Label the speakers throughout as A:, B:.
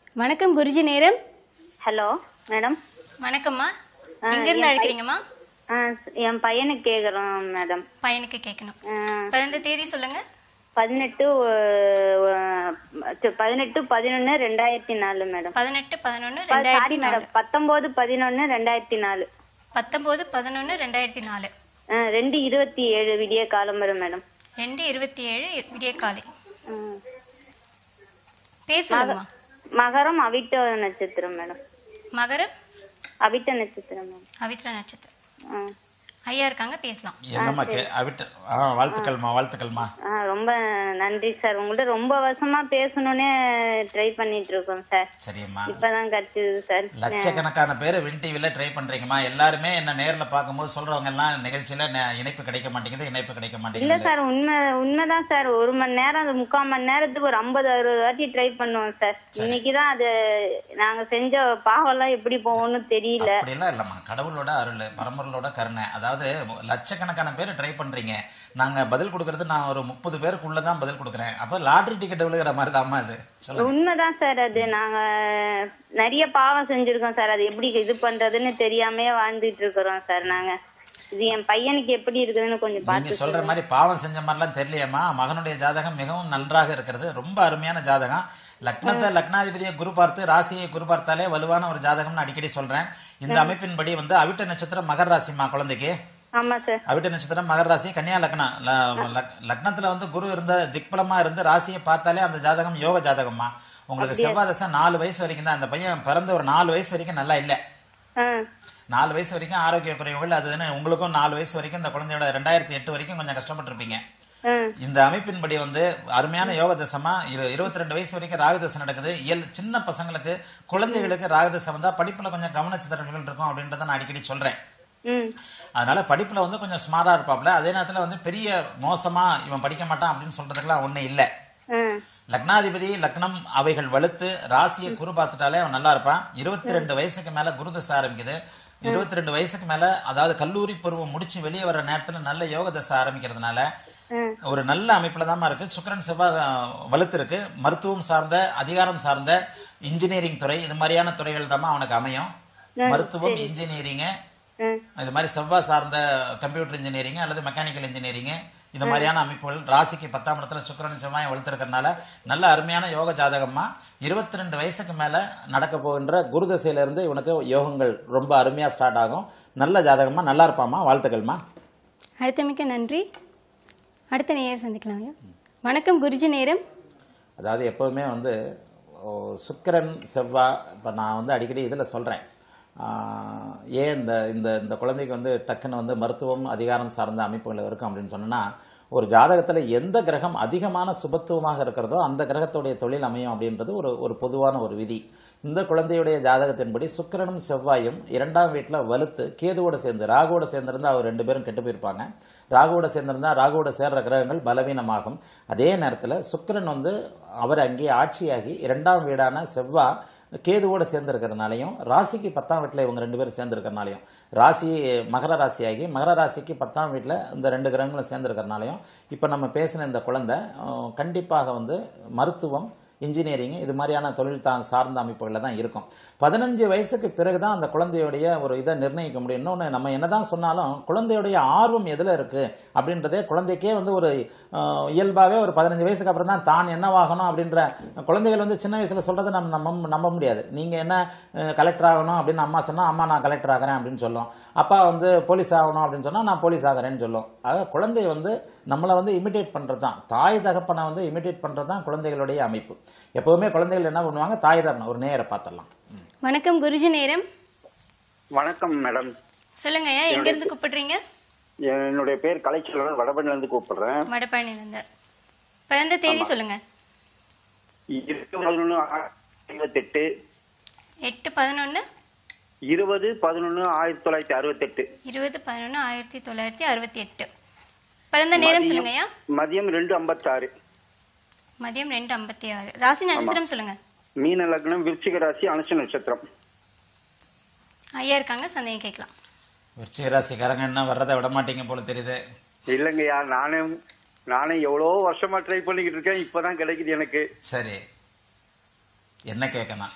A: வணக்கம் குருஜி நேரம்
B: hello madam
A: வணக்கம்மா
B: ஆ,
A: எங்க இருந்து
B: என்
A: அழைக்கிறீங்கம்மா
B: ஆ, என் பையனுக்கு கேட்குறோம் மேடம்
A: பையனுக்கு கேட்கணும்
B: ஆ,
A: பிறந்த தேதி சொல்லுங்க
B: பதினெட்டு அஹ், ச்ச, பதினெட்டு பதினொன்னு ரெண்டாயிரத்தி நாலு மேடம்
A: பதினெட்டு பதினொன்னு
B: சாரி
A: ரெண்டாயிரத்தி நாலு
B: மேடம் பத்தொன்பது பதினொன்னு ரெண்டாயிரத்தி நாலு
A: பத்தொன்பது பதினொன்னு ரெண்டாயிரத்தி நாலு
B: ஆ, ரெண்டு இருபத்தி ஏழு விடிய காலம்பரம் மேடம்
A: ரெண்டு இருபத்தி ஏழு விடிய காலை
B: ம்.
A: பேர் சொல்லுங்கம்மா
B: மகரம் அவிட்ட நட்சத்திரம் மேடம்
A: மகரம்
B: அவிட்ட நட்சத்திரம் மேடம்
A: அவித்ரா நட்சத்திரம்
B: ஆ.
A: ஐயா இருக்காங்க பேசலாம்
C: என்னம்மா கே அவிட்ட ஆ வாழ்த்துக்கள்மா வாழ்த்துக்கள்மா
B: ஆ, ரொம்ப நன்றி சார் உங்கள்ட்ட ரொம்ப வருஷமா பேசணும்னே ட்ரை பண்ணிட்டு இருக்கோம் சார்
C: சரியம்மா
B: இப்பதான் கிடைச்சது சார்
C: லட்சக்கணக்கான பேர் வின் டிவில ட்ரை பண்றீங்கம்மா எல்லாருமே என்ன நேர்ல பார்க்கும்போது சொல்றவங்க எல்லாம் நிகழ்ச்சியில நே- இணைப்பு கிடைக்க மாட்டேங்குது இணைப்பு கிடைக்க
B: இல்ல
C: மாட்டேங்குது
B: சார் உண்மை உண்மைதான் சார் ஒரு மணி நேரம் அது முக்கால் மணி நேரத்துக்கு ஒரு ஐம்பது அறுபது வாட்டி ட்ரை பண்ணுவோம் சார் இன்னைக்குதான் அது நாங்க செஞ்ச பாவம் எல்லாம் எப்படி போகும்னு தெரியல
C: அப்படிலாம் இல்லம்மா கடவுளோட அருள் பரம்பொருளோட கருணை அதாவது லட்சக்கணக்கான பேர் ட்ரை பண்றீங்க நாங்க பதில் கொடுக்கறது நான் ஒரு முப்பது பேருக்குள்ள தான் பதில் கொடுக்குறேன் அப்ப லாட்டரி டிக்கெட் விழுகிற மாதிரி தான்மா இது சொல்லுங்க
B: உண்மைதான் சார் அது நாங்க நிறைய பாவம் செஞ்சிருக்கோம் சார் அது எப்படி இது பண்றதுன்னு தெரியாமே வாழ்ந்துட்டு இருக்கிறோம் சார் நாங்க இது என் பையனுக்கு எப்படி இருக்குதுன்னு கொஞ்சம்
C: நீங்க
B: பார்த்து
C: சொல்ற மாதிரி பாவம் செஞ்ச மாதிரிலாம் தெரியலையம்மா மகனுடைய ஜாதகம் மிகவும் நன்றாக இருக்கிறது ரொம்ப அருமையான ஜாதகம் லக்னத்தை லக்னாதிபதியை குரு பார்த்து ராசியை குரு பார்த்தாலே வலுவான ஒரு ஜாதகம்னு அடிக்கடி சொல்றேன் இந்த அமைப்பின்படி வந்து அவிட்ட நட்சத்திரம் மகர ராசிமா குழந்தைக்கு
B: ஆமா சார்
C: அவிட்ட நட்சத்திரம் மகர ராசி கன்னியா லக்னம் ல- லக்- லக்னத்துல வந்து குரு இருந்த திக்பலமா இருந்து ராசியை பார்த்தாலே அந்த ஜாதகம் யோக ஜாதகம்மா உங்களுக்கு செவ்வாய் தசை நாலு வயசு வரைக்கும் தான் அந்த பையன் பிறந்த ஒரு நாலு வயசு வரைக்கும் நல்லா இல்ல
B: ஆ,
C: நாலு வயசு வரைக்கும் ஆரோக்கிய குறைவுகள் அது தானே உங்களுக்கும் நாலு வயசு வரைக்கும் இந்த குழந்தையோட ரெண்டாயிரத்தி எட்டு வரைக்கும் கொஞ்சம் கஷ்டப்பட்டிருப்பீங்க
B: ஆ,
C: இந்த அமைப்பின்படி வந்து அருமையான யோக தசமா இருபத்தி ரெண்டு வயசு வரைக்கும் ராகதசை நடக்குது இயல் சின்ன பசங்களுக்கு குழந்தைகளுக்கு ராகதசை வந்தா படிப்புல கொஞ்சம் கவனச்சிதறல்கள் இருக்கும் அப்படின்றத நான் அடிக்கடி சொல்றேன்
B: ம்
C: அதனால படிப்புல வந்து கொஞ்சம் ஸ்மார்ட்டா இருப்பாப்ல அதே நேரத்துல வந்து பெரிய மோசமா இவன் படிக்க மாட்டான் அப்படின்னு சொல்றதுக்கெல்லாம் ஒண்ணு இல்ல
B: ஆ,
C: லக்னாதிபதி லக்னம் அவைகள் வலுத்து ராசியை குரு பார்த்துட்டாலே அவன் நல்லா இருப்பான் இருபத்தி ரெண்டு வயசுக்கு மேல குரு தசை ஆரம்பிக்குது இருபத்தி ரெண்டு வயசுக்கு மேல அதாவது கல்லூரி பருவம் முடிச்சு வெளியே வர நேரத்துல நல்ல யோக தசை ஆரம்பிக்கிறதுனால
B: ம்.
C: ஒரு நல்ல அமைப்புல தான் இருக்கு சுக்கிரன் செவ்வாய் அஹ், வலுத்து இருக்கு மருத்துவம் சார்ந்த அதிகாரம் சார்ந்த இன்ஜினியரிங் துறை இது மாதிரியான துறைகள் தான் அவனுக்கு அமையும் மருத்துவம் இன்ஜினியரிங்
B: ம்.
C: இது மாதிரி செவ்வாய் சார்ந்த கம்ப்யூட்டர் இன்ஜினியரிங் அல்லது மெக்கானிக்கல் இன்ஜினியரிங் இந்த மாதிரியான அமைப்புகள் ராசிக்கு பத்தாம் இடத்துல சுக்கிரன் செவ்வாய் வலுத்திருக்கிறதுனால நல்ல அருமையான யோக ஜாதகமா இருபத்தி ரெண்டு வயசுக்கு மேல நடக்க போகின்ற குரு தசையில இருந்து இவனுக்கு யோகங்கள் ரொம்ப அருமையா ஸ்டார்ட் ஆகும் நல்ல ஜாதகமா நல்லா இருப்பாமா வாழ்த்துக்கள்மா
A: அடுத்தமைக்க நன்றி அடுத்த நேயர் சந்திக்கலாம் ஐயா வணக்கம் குருஜி நேரம்
C: அதாவது எப்போதுமே வந்து ஓ, சுக்கிரன் செவ்வாய் இப்போ நான் வந்து அடிக்கடி இதில் சொல்கிறேன் ஏன் இந்த இந்த இந்த குழந்தைக்கு வந்து டக்குன்னு வந்து மருத்துவம் அதிகாரம் சார்ந்த அமைப்புகள் இருக்கும் அப்படின்னு சொன்னோன்னா ஒரு ஜாதகத்தில் எந்த கிரகம் அதிகமான சுபத்துவமாக இருக்கிறதோ அந்த கிரகத்துடைய தொழில் அமையும் அப்படின்றது ஒரு ஒரு பொதுவான ஒரு விதி இந்த குழந்தையுடைய ஜாதகத்தின்படி சுக்கிரனும் செவ்வாயும் இரண்டாம் வீட்டில் வலுத்து கேதுவோட சேர்ந்து ராகுவோட சேர்ந்திருந்தா அவர் ரெண்டு பேரும் கெட்டு போயிருப்பாங்க ராகுவோட சேர்ந்திருந்தா ராகுவோட சேர்ற கிரகங்கள் பலவீனமாகும் அதே நேரத்தில் சுக்கிரன் வந்து அவர் அங்கே ஆட்சியாகி இரண்டாம் வீடான செவ்வாய் கேதுவோட சேர்ந்திருக்கிறதுனாலையும் ராசிக்கு பத்தாம் வீட்டில் இவங்க ரெண்டு பேரும் சேர்ந்திருக்கிறனாலையும் ராசி மகர ராசியாகி மகர ராசிக்கு பத்தாம் வீட்டில் இந்த ரெண்டு கிரகங்களும் சேர்ந்திருக்கிறனாலையும் இப்போ நம்ம பேசின இந்த குழந்தை அஹ், கண்டிப்பாக வந்து மருத்துவம் இன்ஜினியரிங் இது மாதிரியான தொழில் தான் சார்ந்த அமைப்புகளில் தான் இருக்கும் பதினஞ்சு வயசுக்கு பிறகு தான் அந்த குழந்தையுடைய ஒரு இதை நிர்ணயிக்க முடியும் இன்னொன்று நம்ம என்னதான் சொன்னாலும் குழந்தையுடைய ஆர்வம் எதில் இருக்கு அப்படின்றதே குழந்தைக்கே வந்து ஒரு அஹ், இயல்பாகவே ஒரு பதினஞ்சு வயசுக்கு அப்புறம் தான் தான் என்னவாகணும் அப்படின்ற குழந்தைகள் வந்து சின்ன வயசுல சொல்றதை நம்ம நம்ப நம்ப முடியாது நீங்க என்ன கலெக்டர் ஆகணும் அப்படின்னு அம்மா சொன்னா அம்மா நான் கலெக்டர் ஆகிறேன் அப்படின்னு சொல்லும் அப்பா வந்து போலீஸ் ஆகணும் அப்படின்னு சொன்னா நான் போலீஸ் ஆகிறேன்னு சொல்லும் ஆக குழந்தை வந்து நம்மளை வந்து இமிடேட் பண்றது தான் தாய் தகப்பனை வந்து இமிடேட் பண்றது தான் குழந்தைகளுடைய அமைப்பு எப்பவுமே குழந்தைகள் என்ன பண்ணுவாங்க தாய் தகப்பனை ஒரு நேர பார்த்துடலாம்
A: வணக்கம் குருஜி நேரம்
D: வணக்கம் மேடம்
A: சொல்லுங்க ஐயா எங்க இருந்து கூப்பிடுறீங்க
D: என்னுடைய பேர் கலைச்செல்வன் வடபழனில இருந்து கூப்பிடுறேன்
A: வடபழனில இருந்து பிறந்த தேதி சொல்லுங்க
D: இருபது பதினொன்று ஐம்பத்தெட்டு
A: எட்டு பதினொன்னு
D: இருபது பதினொன்று ஆயிரத்தி தொள்ளாயிரத்தி அறுபத்தெட்டு
A: இருபது பதினொன்னு ஆயிரத்தி தொள்ளாயிரத்தி அறுபத்தி எட்டு பிறந்த நேரம் சொல்லுங்க ஐயா
D: மதியம் ரெண்டு ஐம்பத்தாறு
A: மதியம் ரெண்டு ஐம்பத்தி ஆறு ராசி நட்சத்திரம் சொல்லுங்க
D: மீன லக்னம் விருச்சிக ராசி அனுச நட்சத்திரம்
A: ஐயா இருக்காங்க சந்தேகம் கேட்கலாம்
C: விருச்சிக ராசிக்காரங்க என்ன வர்றதை விட மாட்டீங்க போல தெரியுது
D: இல்லைங்கய்யா நானே நானே எவ்வளோ வருஷமா ட்ரை பண்ணிக்கிட்டு இருக்கேன் இப்பதான் கிடைக்குது எனக்கு
C: சரி என்ன கேட்கணும்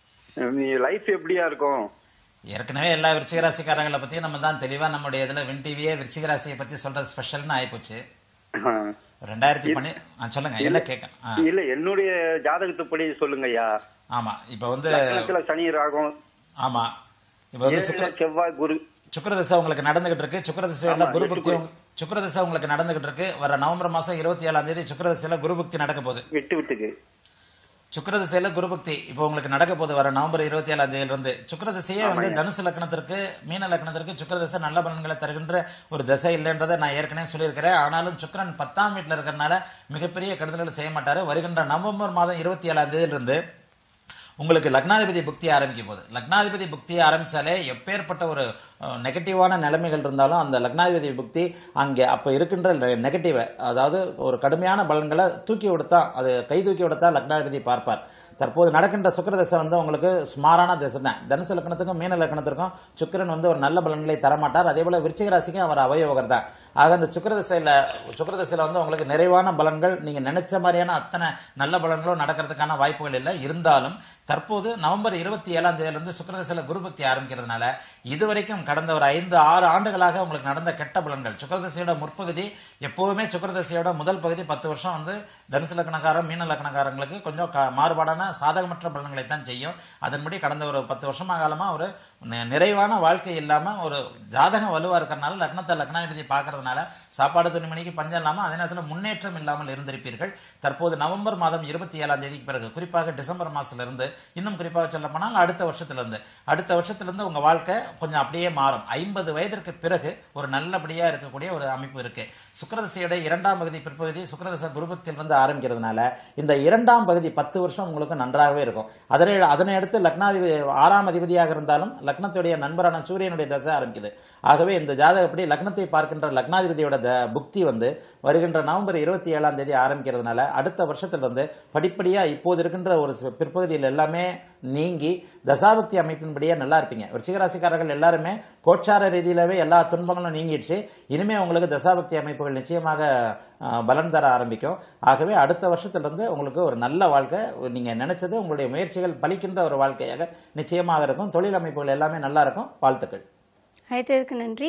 D: நீ லைஃப் எப்படியா இருக்கும்
C: ஏற்கனவே எல்லா விருச்சிக ராசிக்காரங்களை பத்தியும் நம்ம தான் தெளிவா நம்முடைய இதுல வின் டிவியே விருச்சிக ராசியை பத்தி சொல்றது ஸ்பெஷல்னு ஆயிப்போச்சு ரெண்டாயிரத்தி பண்ணி ஆ, சொல்லுங்க என்ன கேட்கணும் ஆ,
D: இல்ல என்னுடைய ஜாதகத்துப்படி சொல்லுங்க ஐயா
C: ஆமா இப்ப வந்து
D: லக்னத்துல சனி ராகம்
C: ஆமா இப்ப வந்து சுக்கிர
D: ஏழுல செவ்வாய் குரு
C: சுக்கிரதசை உங்களுக்கு நடந்துகிட்டு இருக்கு சுக்கிரதசையில
D: ஆமா,
C: குருபக்தி
D: எட்டு
C: சுக்கிரதசை உங்களுக்கு நடந்துகிட்டு இருக்கு வர நவம்பர் மாசம் இருபத்தி ஏழாம் தேதி சுக்கிரதசையில குருபக்தி நடக்க போகுது
D: விட்டு விட்டுக்கு
C: சுக்கிரதசையில குருபக்தி இப்போ உங்களுக்கு நடக்க போகுது வர நவம்பர் இருபத்தி ஏழாம் தேதியில இருந்து சுக்கிரதசையே வந்து தனுசு லக்னத்திற்கு மீன லக்னத்திற்கு சுக்கிரதசை நல்ல பலன்களை தருகின்ற ஒரு தசை இல்லைன்றதை நான் ஏற்கனவே சொல்லியிருக்கிறேன் ஆனாலும் சுக்கிரன் பத்தாம் வீட்டுல இருக்கிறனால மிகப்பெரிய கெடுதல்கள் செய்ய மாட்டாரு வருகின்ற நவம்பர் மாதம் இருபத்தி ஏழாம் தேதியிலிருந்து உங்களுக்கு லக்னாதிபதி புக்தி ஆரம்பிக்க போகுது லக்னாதிபதி புக்தி ஆரம்பிச்சாலே எப்பேற்பட்ட ஒரு நெகட்டிவான நிலைமைகள் இருந்தாலும் அந்த லக்னாதிபதி புக்தி அங்கே அப்ப இருக்கின்ற நெகட்டிவை அதாவது ஒரு கடுமையான பலன்களை தூக்கி விடுத்தா அது கை தூக்கி விடுத்தா லக்னாதிபதி பார்ப்பார் தற்போது நடக்கின்ற சுக்கிர தசை வந்து உங்களுக்கு சுமாரான தசை தான் தனுசு லக்னத்துக்கும் மீன லக்னத்திற்கும் சுக்கிரன் வந்து ஒரு நல்ல பலன்களை தரமாட்டார் அதே போல விருச்சிக ராசிக்கும் அவர் அவயோகர் தான் ஆக அந்த சுக்கிர தசையில சுக்கிர தசையில வந்து உங்களுக்கு நிறைவான பலன்கள் நீங்க நினைச்ச மாதிரியான அத்தனை நல்ல பலன்களும் நடக்கிறதுக்கான வாய்ப்புகள் இல்லை இருந்தாலும் தற்போது நவம்பர் இருபத்தி ஏழாம் தேதியிலிருந்து சுக்கிரதசையில குருபக்தி ஆரம்பிக்கிறதுனால இதுவரைக்கும் கடந்த ஒரு ஐந்து ஆறு ஆண்டுகளாக உங்களுக்கு நடந்த கெட்ட பலன்கள் சுக்கிரதசையோட முற்பகுதி எப்போதுமே சுக்கிரதசையோட முதல் பகுதி பத்து வருஷம் வந்து தனுசு லக்னக்காரன் மீன லக்னக்காரங்களுக்கு கொஞ்சம் க- மாறுபாடான சாதகமற்ற பலன்களை தான் செய்யும் அதன்படி கடந்த ஒரு பத்து வருஷமா காலமா ஒரு நி- நிறைவான வாழ்க்கை இல்லாம ஒரு ஜாதகம் வலுவா இருக்கிறனால லக்னத்தை லக்னாதிபதி பார்க்கறதுனால சாப்பாடு துணிமணிக்கு பஞ்சம் இல்லாம அதே நேரத்தில் முன்னேற்றம் இல்லாமல் இருந்திருப்பீர்கள் தற்போது நவம்பர் மாதம் இருபத்தி ஏழாம் தேதிக்கு பிறகு குறிப்பாக டிசம்பர் மாசத்துல இருந்து இன்னும் குறிப்பாக சொல்ல போனால் அடுத்த வருஷத்துல இருந்து அடுத்த வருஷத்துல இருந்து உங்க வாழ்க்கை கொஞ்சம் அப்படியே மாறும் ஐம்பது வயதிற்கு பிறகு ஒரு நல்லபடியா இருக்கக்கூடிய ஒரு அமைப்பு இருக்கு சுக்கிரதசையோட இரண்டாம் பகுதி பிற்பகுதி சுக்கிரதசை குருபத்தில் இருந்து ஆரம்பிக்கிறதுனால இந்த இரண்டாம் பகுதி பத்து வருஷம் உங்களுக்கு நன்றாகவே இருக்கும் அதனை அதனை அடுத்து லக்னாதிபதி ஆறாம் அதிபதியாக இருந்தாலும் லக்னத்துடைய நண்பரான சூரியனுடைய தசை ஆரம்பிக்குது ஆகவே இந்த ஜாதகப்படி லக்னத்தை பார்க்கின்ற லக்னாதிபதியோட த புக்தி வந்து வருகின்ற நவம்பர் இருபத்தி ஏழாம் தேதி ஆரம்பிக்கிறதுனால அடுத்த வருஷத்துல வந்து படிப்படியா இப்போது இருக்கின்ற ஒரு சில பிற்பகுதியில் எல்லாமே நீங்கி தசாபக்தி அமைப்பின்படியே நல்லா இருப்பீங்க விருச்சிகராசிக்காரர்கள் எல்லாருமே கோட்சார ரீதியிலவே எல்லா துன்பங்களும் நீங்கிடுச்சு இனிமே உங்களுக்கு தசாபக்தி அமைப்புகள் நிச்சயமாக அஹ், பலன் தர ஆரம்பிக்கும் ஆகவே அடுத்த வருஷத்துல இருந்து உங்களுக்கு ஒரு நல்ல வாழ்க்கை நீங்க நினைச்சது உங்களுடைய முயற்சிகள் பலிக்கின்ற ஒரு வாழ்க்கையாக நிச்சயமாக இருக்கும் தொழில் அமைப்புகள் எல்லாமே நல்லா இருக்கும் வாழ்த்துக்கள்
A: அழைத்ததற்கு நன்றி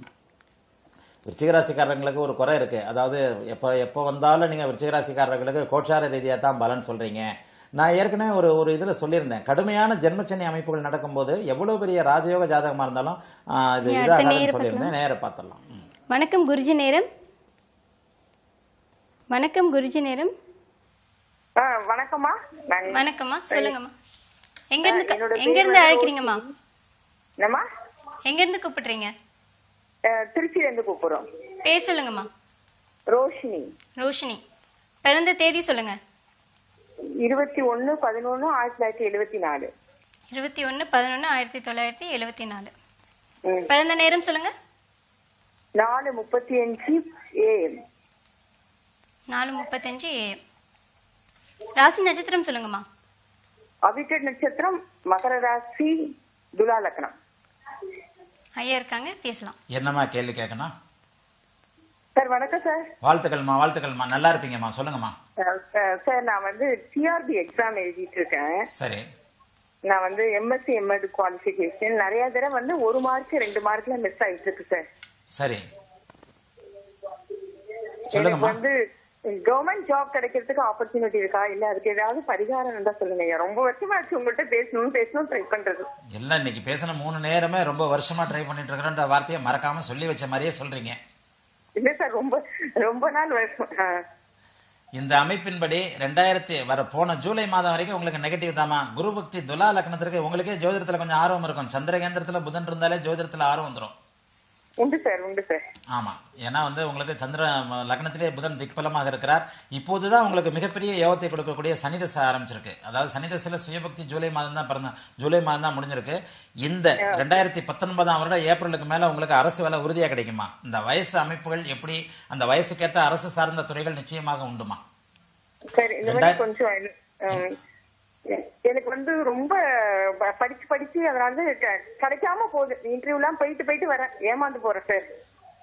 C: விருச்சிகராசிக்காரங்களுக்கு ஒரு குறை இருக்கு அதாவது எப்போ எப்போ வந்தாலும் நீங்க விருச்சிகராசிக்காரர்களுக்கு கோட்சார ரீதியா தான் பலன் சொல்றீங்க நான் ஏற்கனவே ஒரு ஒரு இதுல சொல்லியிருந்தேன் கடுமையான ஜென்மச்சனி அமைப்புகள் நடக்கும்போது எவ்வளவு பெரிய ராஜயோக ஜாதகமா இருந்தாலும் ஆஹ், இது
A: நீ அடுத்த
C: இதாகாதுன்னு
A: நேயரை
C: சொல்லியிருந்தேன் நேர பார்த்துடலாம் ம்.
A: வணக்கம் குருஜி நேரம் வணக்கம் குருஜி நேரம்
E: ஆ, வணக்கம்மா நான்
A: வணக்கம்மா சொல்லுங்கம்மா எங்க இருந்து க-
E: என்னோட
A: எங்க
E: பேர்
A: இருந்து
E: வந்து
A: அழைக்கிறீங்கம்மா
E: என்னம்மா
A: எங்க இருந்து கூப்பிடுறீங்க
E: அஹ், திருச்சியில இருந்து கூப்பிடுறோம்
A: பேர் சொல்லுங்கம்மா
E: ரோஷினி
A: ரோஷினி பிறந்த தேதி சொல்லுங்க
E: இருபத்தி ஒன்னு பதினொன்னு ஆயிரத்தி தொள்ளாயிரத்தி எழுபத்தி நாலு
A: இருபத்தி ஒன்று பதினொன்று ஆயிரத்தி தொள்ளாயிரத்தி எழுவத்தி நாலு
E: ம்.
A: பிறந்த நேரம் சொல்லுங்க
E: நாலு முப்பத்தி அஞ்சு ஏஎம்
A: நாலு முப்பத்தஞ்சு ஏஎம் ராசி நட்சத்திரம் சொல்லுங்கம்மா
E: அவிட்ட நட்சத்திரம் மகர ராசி துலா லக்னம்
A: ஐயா இருக்காங்க பேசலாம்
C: என்னம்மா கேள்வி கேட்கணும்
E: சார் வணக்கம் சார்
C: வாழ்த்துக்கள்மா வாழ்த்துக்கள்மா நல்லா இருப்பீங்கம்மா சொல்லுங்கம்மா
E: அஹ், அஹ், சார் நான் வந்து டிஆர்பி எக்ஸாம் எழுதிட்டு இருக்கேன்
C: சரி
E: நான் வந்து எம்எஸ்சி எம்எட் குவாலிஃபிகேஷன் நிறைய தடவை வந்து ஒரு மார்க் ரெண்டு மார்க்ல மிஸ் ஆயிட்டு இருக்கு சார்
C: சரி
E: எனக்கு
C: சொல்லுங்கம்மா
E: வந்து கவர்மெண்ட் ஜாப் கிடைக்கிறதுக்கு ஆப்பர்ச்சுனிட்டி இருக்கா இல்ல அதுக்கு ஏதாவது பரிகாரம் இருந்தா சொல்லுங்க ஐயா. ரொம்ப வருஷமா ஆச்சு உங்கள்கிட்ட பேசணும் பேசணும் ட்ரை பண்றது
C: எல்லாம் இன்னைக்கு பேசின மூணு நேரமே ரொம்ப வருஷமா ட்ரை பண்ணிட்டு இருக்கிறன்ற வார்த்தையை மறக்காம சொல்லி வச்ச மாதிரியே சொல்றீங்க
E: இல்ல சார் ரொம்ப ரொம்ப நாள் வருஷம் ஆ.
C: இந்த அமைப்பின்படி ரெண்டாயிரத்தி வர போன ஜூலை மாதம் வரைக்கும் உங்களுக்கு நெகட்டிவ் தாமா குரு பக்தி துலா லக்னத்திற்கு உங்களுக்கே ஜோதிடத்துல கொஞ்சம் ஆர்வம் இருக்கும் சந்திரகேந்திரத்துல புதன் இருந்தாலே ஜோதிடத்துல ஆர்வம் வந்துடும்
E: உண்டு சார் உண்டு சார்
C: ஆமா ஏன்னா வந்து உங்களுக்கு சந்திர ம, லக்னத்திலே புதன் திக்பலமாக இருக்கிறார் இப்போதுதான் உங்களுக்கு மிகப்பெரிய யோகத்தை கொடுக்கக்கூடிய சனி தசை ஆரம்பிச்சிருக்கு அதாவது சனி தசையில சுயபக்தி ஜூலை மாதம் தான் பிறந்த ஜூலை மாதம் தான் முடிஞ்சிருக்கு இந்த ரெண்டாயிரத்தி பத்தொன்பதாம் வருடம் ஏப்ரலுக்கு மேல உங்களுக்கு அரசு வேலை உறுதியா கிடைக்குமா இந்த வயசு அமைப்புகள் எப்படி அந்த வயசுக்கேற்ற அரசு சார்ந்த துறைகள் நிச்சயமாக உண்டுமா
E: சரி இந்த மாதிரி
C: ரெண்டாயிரம்
E: கொஞ்சம் ம், எ- எனக்கு வந்து ரொம்ப ப- படிச்சு படிச்சு அதனால வந்து க- கிடைக்காம போகுது இன்டர்வியூ எல்லாம் போயிட்டு போயிட்டு வரேன் ஏமாந்து போறேன் சார்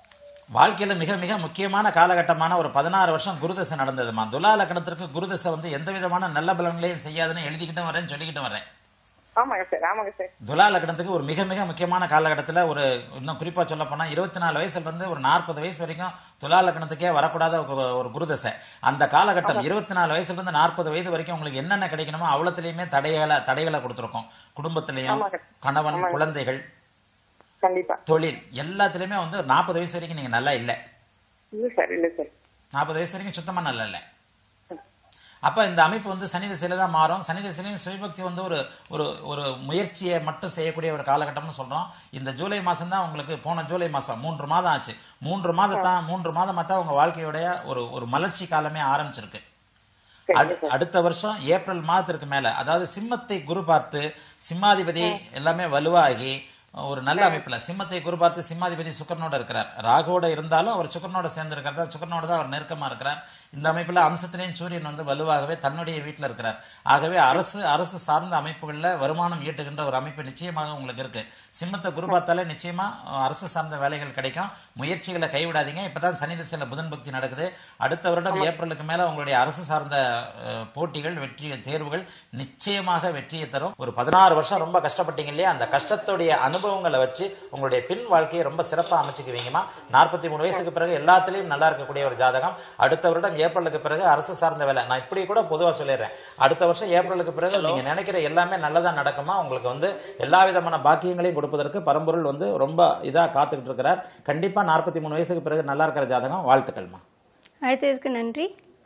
C: வாழ்க்கையில மிக மிக முக்கியமான காலகட்டமான ஒரு பதினாறு வருஷம் குருதசை நடந்ததுமா துலா லக்னத்திற்கு குருதசை வந்து எந்த விதமான நல்ல பலன்களையும் செய்யாதுன்னு எழுதிக்கிட்டும் வரேன் சொல்லிக்கிட்டும் வரேன்
E: ஆமாங்க சார் ஆமாங்க சார்
C: துலா லக்னத்துக்கு ஒரு மிக மிக முக்கியமான காலகட்டத்தில் ஒரு இன்னும் குறிப்பா சொல்ல போனா இருபத்தி நாலு வயசுல இருந்து ஒரு நாற்பது வயசு வரைக்கும் துலா லக்னத்துக்கே வரக்கூடாத ஒரு- ஒரு குருதசை அந்த காலகட்டம் இருபத்தி நாலு வயசுல இருந்து நாற்பது வயது வரைக்கும் உங்களுக்கு என்னென்ன கிடைக்கணுமோ அவ்வளவுலயுமே தடைகளை தடைகளை கொடுத்துருக்கோம் குடும்பத்திலையும்
E: ஆமாங்க.
C: கணவன்
E: ஆமாங்க.
C: குழந்தைகள்
E: கண்டிப்பா
C: தொழில் எல்லாத்துலயுமே வந்து நாற்பது வயசு வரைக்கும் நீங்க நல்லா இல்லை
E: இல்ல சார் இல்ல சார்
C: நாற்பது வயசு வரைக்கும் சுத்தமா நல்லா இல்லை அப்ப இந்த அமைப்பு வந்து சனி திசையில தான் மாறும் சனி திசையிலையும் சுயபக்தி வந்து ஒரு ஒரு ஒரு முயற்சியை மட்டும் செய்யக்கூடிய ஒரு காலகட்டம்னு சொல்றோம் இந்த ஜூலை மாசம் தான் உங்களுக்கு போன ஜூலை மாசம் மூன்று மாதம் ஆச்சு மூன்று மாதத்தான் மூன்று மாதமா தான் உங்க வாழ்க்கையுடைய ஒரு ஒரு மலர்ச்சி காலமே ஆரம்பிச்சிருக்கு அடு- அடுத்த வருஷம் ஏப்ரல் மாதத்திற்கு மேல அதாவது சிம்மத்தை குரு பார்த்து சிம்மாதிபதி எல்லாமே வலுவாகி ஒரு நல்ல அமைப்புல சிம்மத்தை குரு பார்த்து சிம்மாதிபதி சுக்கரனோட இருக்கிறார் ராகுவோட இருந்தாலும் அவர் சுக்கரனோட சேர்ந்து இருக்கிறதா சுக்கரனோட தான் அவர் நெருக்கமா இருக்கிறார் இந்த அமைப்புல அம்சத்திலேயும் சூரியன் வந்து வலுவாகவே தன்னுடைய வீட்டில் இருக்கிறார் ஆகவே அரசு அரசு சார்ந்த அமைப்புகள்ல வருமானம் ஈட்டுகின்ற ஒரு அமைப்பு நிச்சயமாக உங்களுக்கு இருக்கு சிம்மத்தை குரு பார்த்தாலே நிச்சயமா அஹ், அரசு சார்ந்த வேலைகள் கிடைக்கும் முயற்சிகளை கைவிடாதீங்க இப்பதான் சனி திசையில புதன் பக்தி நடக்குது அடுத்த வருடம் ஏப்ரலுக்கு மேல உங்களுடைய அரசு சார்ந்த அஹ், போட்டிகள் வெற்றி தேர்வுகள் நிச்சயமாக வெற்றியை தரும் ஒரு பதினாறு வருஷம் ரொம்ப கஷ்டப்பட்டீங்க இல்லையா அந்த கஷ்டத்துடைய அனுபவங்களை வச்சு உங்களுடைய பின் வாழ்க்கையை ரொம்ப சிறப்பா அமைச்சுக்குவீங்கம்மா நாற்பத்தி மூணு வயசுக்கு பிறகு எல்லாத்துலயும் நல்லா இருக்கக்கூடிய ஒரு ஜாதகம் அடுத்த வருடம் ஏப்ரலுக்கு பிறகு அரசு சார்ந்த வேலை நான் இப்படி கூட பொதுவா சொல்லிடுறேன் அடுத்த வருஷம் ஏப்ரலுக்கு பிறகு நீங்க நினைக்கிற எல்லாமே நல்லதா நடக்குமா உங்களுக்கு வந்து எல்லா விதமான பாக்கியங்களையும் கொடுப்பதற்கு பரம்பொருள் வந்து ரொம்ப இதா காத்துக்கிட்டு இருக்கிறார் கண்டிப்பா நாற்பத்தி மூணு வயசுக்கு பிறகு நல்லா இருக்கிற ஜாதகம் வாழ்த்துக்கள்மா
A: அழைத்ததற்கு நன்றி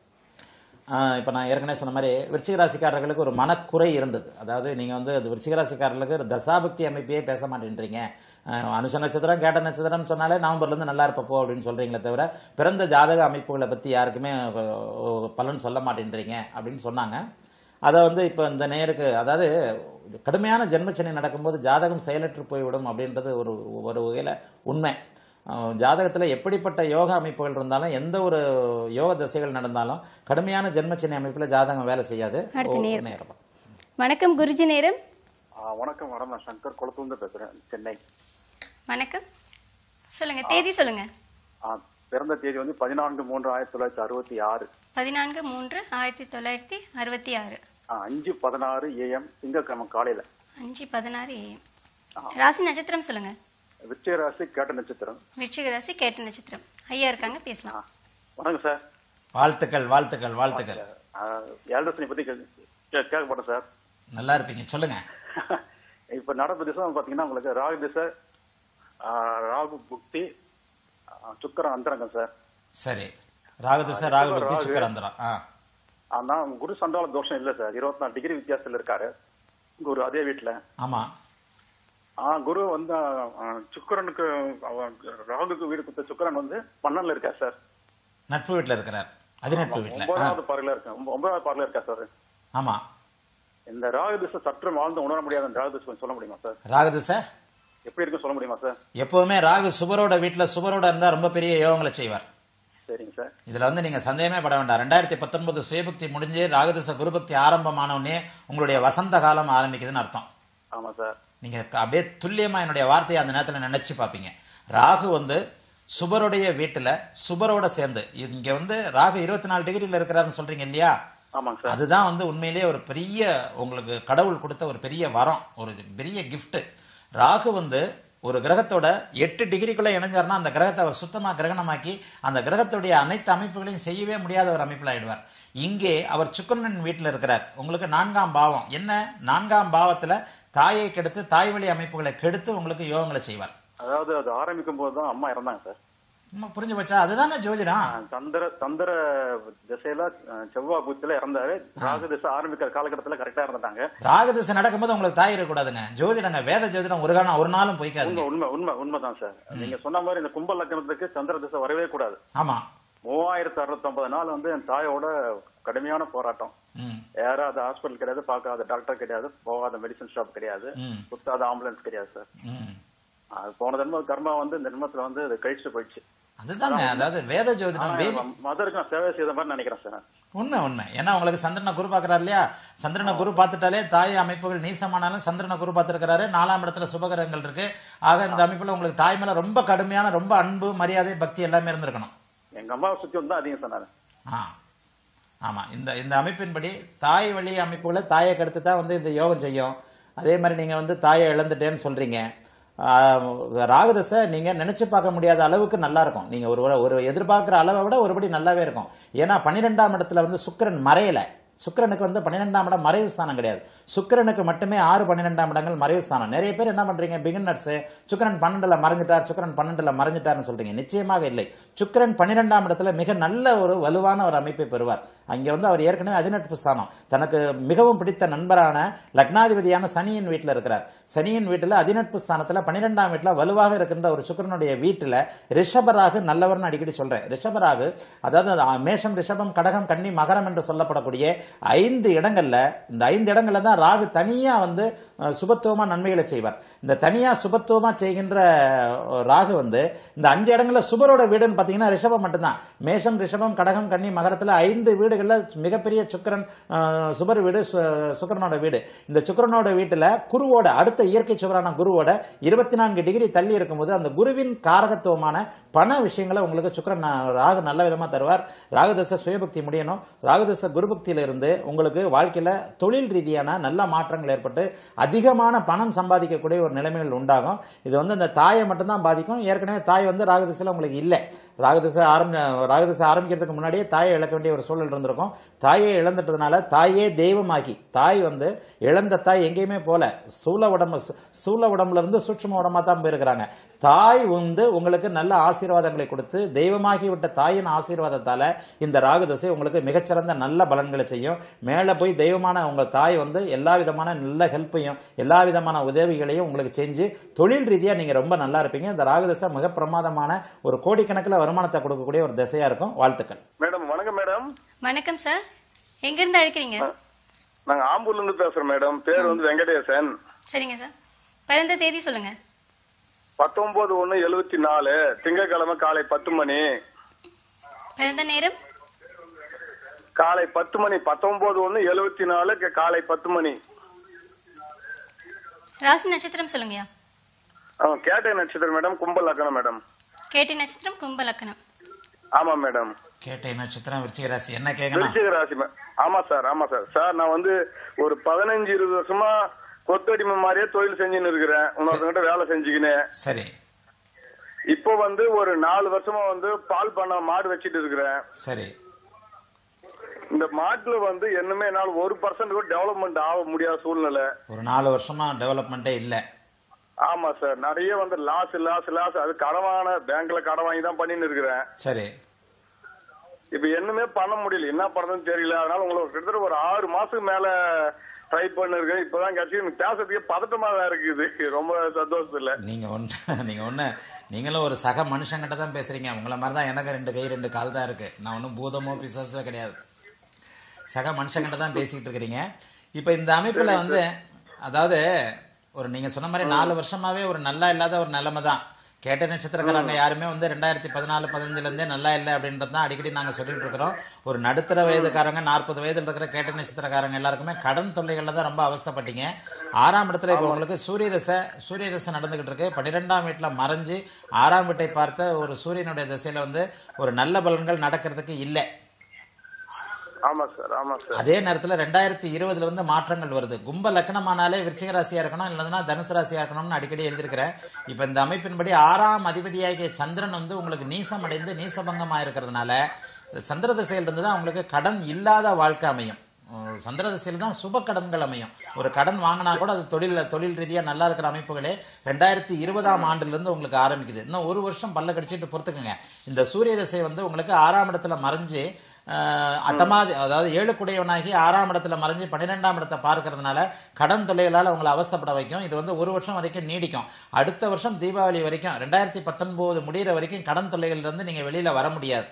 C: ஆஹ் இப்ப நான் ஏற்கனவே சொன்ன மாதிரி விருச்சிக ராசிக்காரர்களுக்கு ஒரு மனக்குறை இருந்தது அதாவது நீங்க வந்து அது விருச்சிக ராசிக்காரர்களுக்கு ஒரு தசாபக்தி அமைப்பையே பேச மாட்டேன்றீங்க ஆஹ் அனுஷ நட்சத்திரம் கேட்ட நட்சத்திரம் சொன்னாலே நவம்பர்ல இருந்து நல்லா இருப்பப்போ அப்படின்னு சொல்றீங்களே தவிர பிறந்த ஜாதக அமைப்புகளை பத்தி யாருக்குமே அஹ், பலன் சொல்ல மாட்டேன்றீங்க அப்படின்னு சொன்னாங்க அதை வந்து இப்போ இந்த நேருக்கு அதாவது கடுமையான ஜென்மச்சனி நடக்கும்போது ஜாதகம் செயலற்று போய்விடும் அப்படின்றது ஒரு ஒரு வகையில் உண்மை அஹ் ஜாதகத்துல எப்படிப்பட்ட யோக அமைப்புகள் இருந்தாலும் எந்த ஒரு யோக திசைகள் நடந்தாலும் கடுமையான ஜென்மச்சனி அமைப்புல ஜாதகம் வேலை செய்யாது
A: அடுத்த
C: ஓ,
A: நேரம்.
C: நேரம்.
A: வணக்கம் குருஜி நேரம்
D: ஆ, வணக்கம் மேடம் நான் சங்கர் குளத்துலேருந்து பேசுறேன் சென்னை
A: வணக்கம் சொல்லுங்க தேதி சொல்லுங்க
D: ஆ, பிறந்த தேதி வந்து பதினான்கு மூன்று ஆயிரத்தி தொள்ளாயிரத்தி அறுபத்தி ஆறு
A: பதினான்கு மூன்று ஆயிரத்தி தொள்ளாயிரத்தி அறுபத்தி ஆறு
D: ஆ, அஞ்சு பதினாறு ஏஎம் திங்கட்கிழமை காலையில
A: அஞ்சு பதினாறு AM. ராசி நட்சத்திரம் சொல்லுங்க
D: விச்சய ராசி கேட்ட நட்சத்திரம்
A: விருச்சிக ராசி கேட்ட நட்சத்திரம் ஐயா இருக்காங்க பேசலாம்
D: வணக்கம் சார்
C: வாழ்த்துக்கள் வாழ்த்துக்கள் வாழ்த்துக்கள்
D: ஏழரசனை பத்தி கே- கே- கேட்கப்பட்டேன் சார்
C: நல்லா இருப்பீங்க சொல்லுங்க
D: இப்ப நடப்பு திசை பாத்தீங்கன்னா உங்களுக்கு ராகு திசை ஆ, ராகு புக்தி ஆ, சுக்கிரன் அந்தரங்கம் சார்
C: சரி ராகுதிசை ராகு பக்தி
D: ராகு.
C: சுக்கரந்திரம் ஆ
D: ஆனா குரு சண்டால தோஷம் இல்ல சார் இருபத்தி நாலு டிகிரி வித்தியாசத்துல இருக்காரு குரு அதே வீட்டுல
C: ஆமா
D: ஆ குரு வந்து ஆ, சுக்கிரனுக்கு அவ- ராகுக்கு வீடு கொடுத்த சுக்கிரன் வந்து பன்னெண்டுல இருக்கா சார்
C: நட்பு வீட்டுல இருக்கிறார் அதிநட்பு வீட்டுல ஆ,
D: ஒன்பதாவது பார்வையில இருக்கா ஒன்ப- ஒன்பதாவது பார்வையில இருக்கா சார்
C: ஆமா
D: இந்த ராகு திசை சற்று வாழ்ந்து உணர முடியாத இந்த ராகு திசை கொஞ்சம் சொல்ல முடியுமா சார்
C: ராகுதிசை
D: எப்படி இருக்குன்னு சொல்ல முடியுமா சார்
C: எப்பவுமே ராகு சுபரோட வீட்டுல சுபரோட இருந்தா ரொம்ப பெரிய யோகங்களை செய்வார்
D: சரிங்க சார்
C: இதுல வந்து நீங்க சந்தேகமே பட வேண்டாம் ரெண்டாயிரத்தி பத்தொன்பது சுயபக்தி முடிஞ்சு ராகுதிச குருபக்தி ஆரம்பமான உடனே உங்களுடைய வசந்த காலம் ஆரம்பிக்குதுன்னு அர்த்தம்
D: ஆமா சார்
C: நீங்க க- அப்படியே துல்லியமா என்னுடைய வார்த்தையை அந்த நேரத்துல நினைச்சு பாப்பீங்க ராகு வந்து சுபருடைய வீட்டுல சுபரோட சேர்ந்து இங்க வந்து ராகு இருபத்தி நாலு டிகிரில இருக்கிறாருன்னு சொல்றீங்க இல்லையா
D: ஆமாங்க சார்
C: அதுதான் வந்து உண்மையிலேயே ஒரு பெரிய உங்களுக்கு கடவுள் கொடுத்த ஒரு பெரிய வரம் ஒரு பெரிய gift ராகு வந்து ஒரு கிரகத்தோட எட்டு டிகிரிக்குள்ள இணைஞ்சாருன்னா அந்த கிரகத்தை அவர் சுத்தமா கிரகணமாக்கி அந்த கிரகத்துடைய அனைத்து அமைப்புகளையும் செய்யவே முடியாத ஒரு அமைப்பில் ஆயிடுவார் இங்கே அவர் சுக்கரனின் வீட்டில் இருக்கிறார் உங்களுக்கு நான்காம் பாவம் என்ன நான்காம் பாவத்துல தாயை கெடுத்து தாய் வழி அமைப்புகளை கெடுத்து உங்களுக்கு யோகங்களை செய்வார்
D: அதாவது அது ஆரம்பிக்கும் போது தான் அம்மா இறந்தாங்க சார்
C: இன்னும் புரிஞ்சு போச்சா அதுதானே ஜோதிடம்
D: ஆ, சந்திர சந்திர திசையில ஆ, செவ்வாய் புத்தில இறந்தாரு ராகு திசை ஆரம்பிக்கிற காலகட்டத்துல கரெக்டா இருந்துட்டாங்க
C: ராகு திசை நடக்கும்போது உங்களுக்கு தாய் இருக்கக்கூடாதுங்க ஜோதிடங்க வேத ஜோதிடம் ஒரு காலம் ஒரு நாளும் போய்க்காதுங்க
D: உண்மை உண்மை உண்மை உண்மைதான் சார் நீங்க சொன்ன மாதிரி இந்த கும்ப லக்னத்துக்கு சந்திர திசை வரவே கூடாது
C: ஆமா
D: மூவாயிரத்தி அறுநூத்தி நாள் வந்து என் தாயோட கடுமையான போராட்டம்
C: ம்
D: யாராவது ஹாஸ்பிட்டல் கிடையாது பார்க்காத டாக்டர் கிடையாது போகாத மெடிசன் ஷாப் கிடையாது
C: ம்.
D: சுத்தாத ஆம்புலன்ஸ் கிடையாது சார்
C: ம்
D: அது போன ஜென்ம கர்மா வந்து இந்த ஜென்மத்துல வந்து அது கழிச்சுட்டு போயிடுச்சு
C: அதுதாங்க அதாவது வேத ஜோதிடம் வேதி
D: மதருக்கு நான் சேவை செய்த மாதிரி நினைக்கிறேன் சார்
C: உண்மை உண்மை ஏன்னா உங்களுக்கு சந்திரனை குரு பார்க்கறாரு இல்லையா சந்திரனை குரு பார்த்துட்டாலே தாய் அமைப்புகள் நீசமானாலும் சந்திரனை குரு பார்த்துருக்கிறாரு நாலாம் இடத்துல சுபகிரகங்கள் இருக்கு ஆக இந்த அமைப்புல உங்களுக்கு தாய் மேல ரொம்ப கடுமையான ரொம்ப அன்பு மரியாதை பக்தி எல்லாமே இருந்திருக்கணும்
D: எங்க அம்மாவை சுத்தி வந்து தான் அதிகம் சொன்னாரு
C: ஆ ஆமா இந்த இந்த அமைப்பின்படி தாய் வழி அமைப்புகளை தாயை கெடுத்து தான் வந்து இந்த யோகம் செய்யும் அதே மாதிரி நீங்க வந்து தாயை இழந்துட்டேன்னு சொல்றீங்க ஆ, ராகுதசை நீங்க நினைச்சு பார்க்க முடியாத அளவுக்கு நல்லா இருக்கும் நீங்க ஒரு ஒரு எதிர்பார்க்கிற அளவை விட ஒருபடி நல்லாவே இருக்கும் ஏன்னா பன்னிரெண்டாம் இடத்துல வந்து சுக்கிரன் மறையல சுக்கிரனுக்கு வந்து பன்னிரெண்டாம் இடம் மறைவு ஸ்தானம் கிடையாது சுக்கிரனுக்கு மட்டுமே ஆறு பன்னிரெண்டாம் இடங்கள் மறைவு ஸ்தானம் நிறைய பேர் என்ன பண்றீங்க பிகினர்ஸ் சுக்கிரன் பன்னெண்டுல மறைஞ்சிட்டார் சுக்கிரன் பன்னெண்டுல மறைஞ்சிட்டார்னு சொல்றீங்க நிச்சயமாக இல்லை சுக்கிரன் பன்னிரெண்டாம் இடத்துல மிக நல்ல ஒரு வலுவான ஒரு அமைப்பை பெறுவார் அங்க வந்து அவர் ஏற்கனவே அதிநட்பு ஸ்தானம் தனக்கு மிகவும் பிடித்த நண்பரான லக்னாதிபதியான சனியின் வீட்டில் இருக்கிறார் சனியின் வீட்டில் அதிநட்பு ஸ்தானத்துல பன்னிரெண்டாம் வீட்டில் வலுவாக இருக்கின்ற ஒரு சுக்கிரனுடைய வீட்டில் ரிஷபராகு நல்லவர்னு அடிக்கடி சொல்றேன் ரிஷபராகு அதாவது அது மேஷம் ரிஷபம் கடகம் கன்னி மகரம் என்று சொல்லப்படக்கூடிய ஐந்து இடங்கள்ல இந்த ஐந்து இடங்கள்ல தான் ராகு தனியா வந்து அஹ், சுபத்துவமா நன்மைகளை செய்வார் இந்த தனியா சுபத்துவமா செய்கின்ற அஹ், ராகு வந்து இந்த அஞ்சு இடங்கள்ல சுபரோட வீடுன்னு பாத்தீங்கன்னா ரிஷபம் மட்டும்தான் மேஷம் ரிஷபம் கடகம் கன்னி மகரத்துல ஐந்து வீடுகள்ல மிகப்பெரிய சுக்கிரன் அஹ், சுபர் வீடு சு- சுக்கிரனோட வீடு இந்த சுக்கிரனோட வீட்டுல குருவோட அடுத்த இயற்கை சுவரான குருவோட இருபத்தி நான்கு டிகிரி தள்ளி இருக்கும்போது அந்த குருவின் காரகத்துவமான பண விஷயங்களை உங்களுக்கு சுக்கிரன் அஹ், ராகு நல்ல விதமா தருவார் ராகுதச சுயபக்தி முடியணும் ராகுதச குருபக்தியில இருந்து உங்களுக்கு வாழ்க்கையில தொழில் ரீதியான நல்ல மாற்றங்கள் ஏற்பட்டு அதிகமான பணம் சம்பாதிக்கக்கூடிய ஒரு நிலைமைகள் உண்டாகும் இது வந்து இந்த தாயை மட்டும்தான் பாதிக்கும் ஏற்கனவே தாய் வந்து ராகுதசையில் உங்களுக்கு இல்லை ராகுதசை ஆரம்பி ராகுதசை ஆரம்பிக்கிறதுக்கு முன்னாடியே தாயை இழக்க வேண்டிய ஒரு சூழல் இருந்திருக்கும் தாயை இழந்துட்டதுனால தாயே தெய்வமாகி தாய் வந்து இழந்த தாய் எங்கேயுமே போல ஸ்தூல உடம்பு ஸ்தூல உடம்புல இருந்து சூட்சும உடம்பா தான் போயிருக்கிறாங்க தாய் வந்து உங்களுக்கு நல்ல ஆசீர்வாதங்களை கொடுத்து தெய்வமாகி விட்ட தாயின் ஆசீர்வாதத்தால இந்த ராகுதசை உங்களுக்கு மிகச்சிறந்த நல்ல பலன்களை செய்யும் மேல போய் தெய்வமான உங்க தாய் வந்து எல்லா விதமான நல்ல ஹெல்ப்பையும் எல்லா விதமான உதவிகளையும் உங்களுக்கு செஞ்சு தொழில் ரீதியா நீங்க ரொம்ப நல்லா இருப்பீங்க இந்த ராகுதசை மிக பிரமாதமான ஒரு கோடிக்கணக்கில் வருமானத்தை கொடுக்கக்கூடிய ஒரு திசையா இருக்கும் வாழ்த்துக்கள்
F: மேடம் வணக்கம் மேடம்
A: வணக்கம் சார் எங்கிருந்து அழைக்கிறீங்க
F: நாங்க ஆம்பூர்ல இருந்து பேசுறோம் மேடம் பேர் வந்து வெங்கடேசன்
A: சரிங்க சார் பிறந்த தேதி சொல்லுங்க
F: பத்தொன்பது ஒண்ணு எழுவத்தி நாலு திங்கட்கிழமை காலை பத்து மணி
A: பிறந்த நேரம்
F: காலை பத்து மணி பத்தொன்பது ஒண்ணு எழுவத்தி நாலு க- காலை பத்து மணி
A: ராசி நட்சத்திரம் சொல்லுங்கய்யா
F: ஆ, கேட்டை நட்சத்திரம் மேடம் கும்பல் லக்கணம் மேடம்
A: கேட்டி நட்சத்திரம் கும்ப லக்கணம்
F: ஆமா மேடம்
C: கேட்டை நட்சத்திரம் விருச்சிக ராசி என்ன கேட்கணும்
F: விருச்சிக ராசி மே- ஆமா சார் ஆமா சார் சார் நான் வந்து ஒரு பதினஞ்சு இருபது வருஷமா கொத்தடிமை மாதிரியே தொழில் செஞ்சுன்னு இருக்கிறேன் இன்னொருத்தங்கிட்ட வேலை செஞ்சுக்கினேன்
C: சரி
F: இப்போ வந்து ஒரு நாலு வருஷமா வந்து பால் பண்ண மாடு வச்சிட்டு இருக்கிறேன்
C: சரி
F: இந்த மாட்டுல வந்து என்னமே என்னால ஒரு பர்சன்ட் கூட டெவலப்மெண்ட் ஆக முடியாத சூழ்நிலை
C: ஒரு நாலு வருஷமா டெவலப்மெண்ட்டே இல்லை
F: ஆமா சார் நிறைய வந்து லாஸ் லாஸ் லாஸ் அது கடவான பேங்க்ல கடன் வாங்கி தான் பண்ணின்னு இருக்கிறேன்
C: சரி
F: இப்ப என்னமே பண்ண முடியல என்ன பண்றதுன்னு தெரியல அதனால உங்களுக்கு கிட்டத்தட்ட ஒரு ஆறு மாசத்துக்கு மேல ட்ரை பண்ணிருக்கேன் இப்பதான் கிடைச்சி எனக்கு பேசுறதுக்கே பதட்டமா தான் இருக்குது ரொம்ப சந்தோஷம் இல்ல
C: நீங்க ஒண்ணு நீங்க ஒண்ணு நீங்களும் ஒரு சக மனுஷங்கிட்ட தான் பேசுறீங்க உங்களை மாதிரி தான் எனக்கு ரெண்டு கை ரெண்டு கால் தான் இருக்கு நான் ஒன்றும் பூதமோ பிசாசோ கிடையாது சக மனுஷங்கிட்ட தான் பேசிக்கிட்டு இருக்கிறீங்க இப்ப இந்த அமைப்புல வந்து அதாவது ஒரு நீங்க சொன்ன மாதிரி நாலு வருஷமாவே ஒரு நல்லா இல்லாத ஒரு நிலைமை தான் கேட்ட நட்சத்திரக்காரங்க யாருமே வந்து ரெண்டாயிரத்தி பதினாலு பதினஞ்சுல இருந்தே நல்லா இல்லை அப்படின்றது தான் அடிக்கடி நாங்க சொல்லிட்டு இருக்கிறோம் ஒரு நடுத்தர வயதுக்காரங்க நாற்பது வயதுல இருக்கிற கேட்ட நட்சத்திரக்காரங்க எல்லாருக்குமே கடன் தொல்லைகள்ல தான் ரொம்ப அவஸ்தைப்பட்டீங்க ஆறாம் இடத்துல இப்போ உங்களுக்கு சூரிய தசை சூரிய தசை நடந்துகிட்டு இருக்கு பன்னிரெண்டாம் வீட்டுல மறைஞ்சு ஆறாம் வீட்டை பார்த்த ஒரு சூரியனுடைய திசையில வந்து ஒரு நல்ல பலன்கள் நடக்கிறதுக்கு இல்லை
F: ஆமா சார் ஆமா சார்
C: அதே நேரத்துல ரெண்டாயிரத்தி இருபதுல வந்து மாற்றங்கள் வருது கும்ப லக்னமானாலே விருச்சிக ராசியா இருக்கணும் இல்லைன்னா தனுசு ராசியா இருக்கணும்னு அடிக்கடி எழுதியிருக்கிறேன் இப்ப இந்த அமைப்பின்படி ஆறாம் அதிபதியாகிய சந்திரன் வந்து உங்களுக்கு நீசம் அடைந்து நீசபங்கமா இருக்கிறதுனால சந்திர திசையில இருந்து தான் உங்களுக்கு கடன் இல்லாத வாழ்க்கை அமையும் உம், சந்திர திசையில தான் சுப கடன்கள் அமையும் ஒரு கடன் வாங்கினா கூட அது தொழில் தொழில் ரீதியா நல்லா இருக்கிற அமைப்புகளே ரெண்டாயிரத்தி இருபதாம் ஆண்டுல இருந்து உங்களுக்கு ஆரம்பிக்குது இன்னும் ஒரு வருஷம் பல்ல கடிச்சிட்டு பொறுத்துக்குங்க இந்த சூரிய திசை வந்து உங்களுக்கு ஆறாம் இடத்துல மறைஞ்சு ஆஹ் அட்டமாதி அதாவது ஏழு குடையவனாகி ஆறாம் இடத்துல மறைஞ்சு பன்னிரெண்டாம் இடத்தை பார்க்கறதுனால கடன் தொல்லைகளால் உங்களை அவஸ்தைப்பட வைக்கும் இது வந்து ஒரு வருஷம் வரைக்கும் நீடிக்கும் அடுத்த வருஷம் தீபாவளி வரைக்கும் ரெண்டாயிரத்தி பத்தொன்பது முடியிற வரைக்கும் கடன் தொல்லைகள்ல இருந்து நீங்க வெளியில வர முடியாது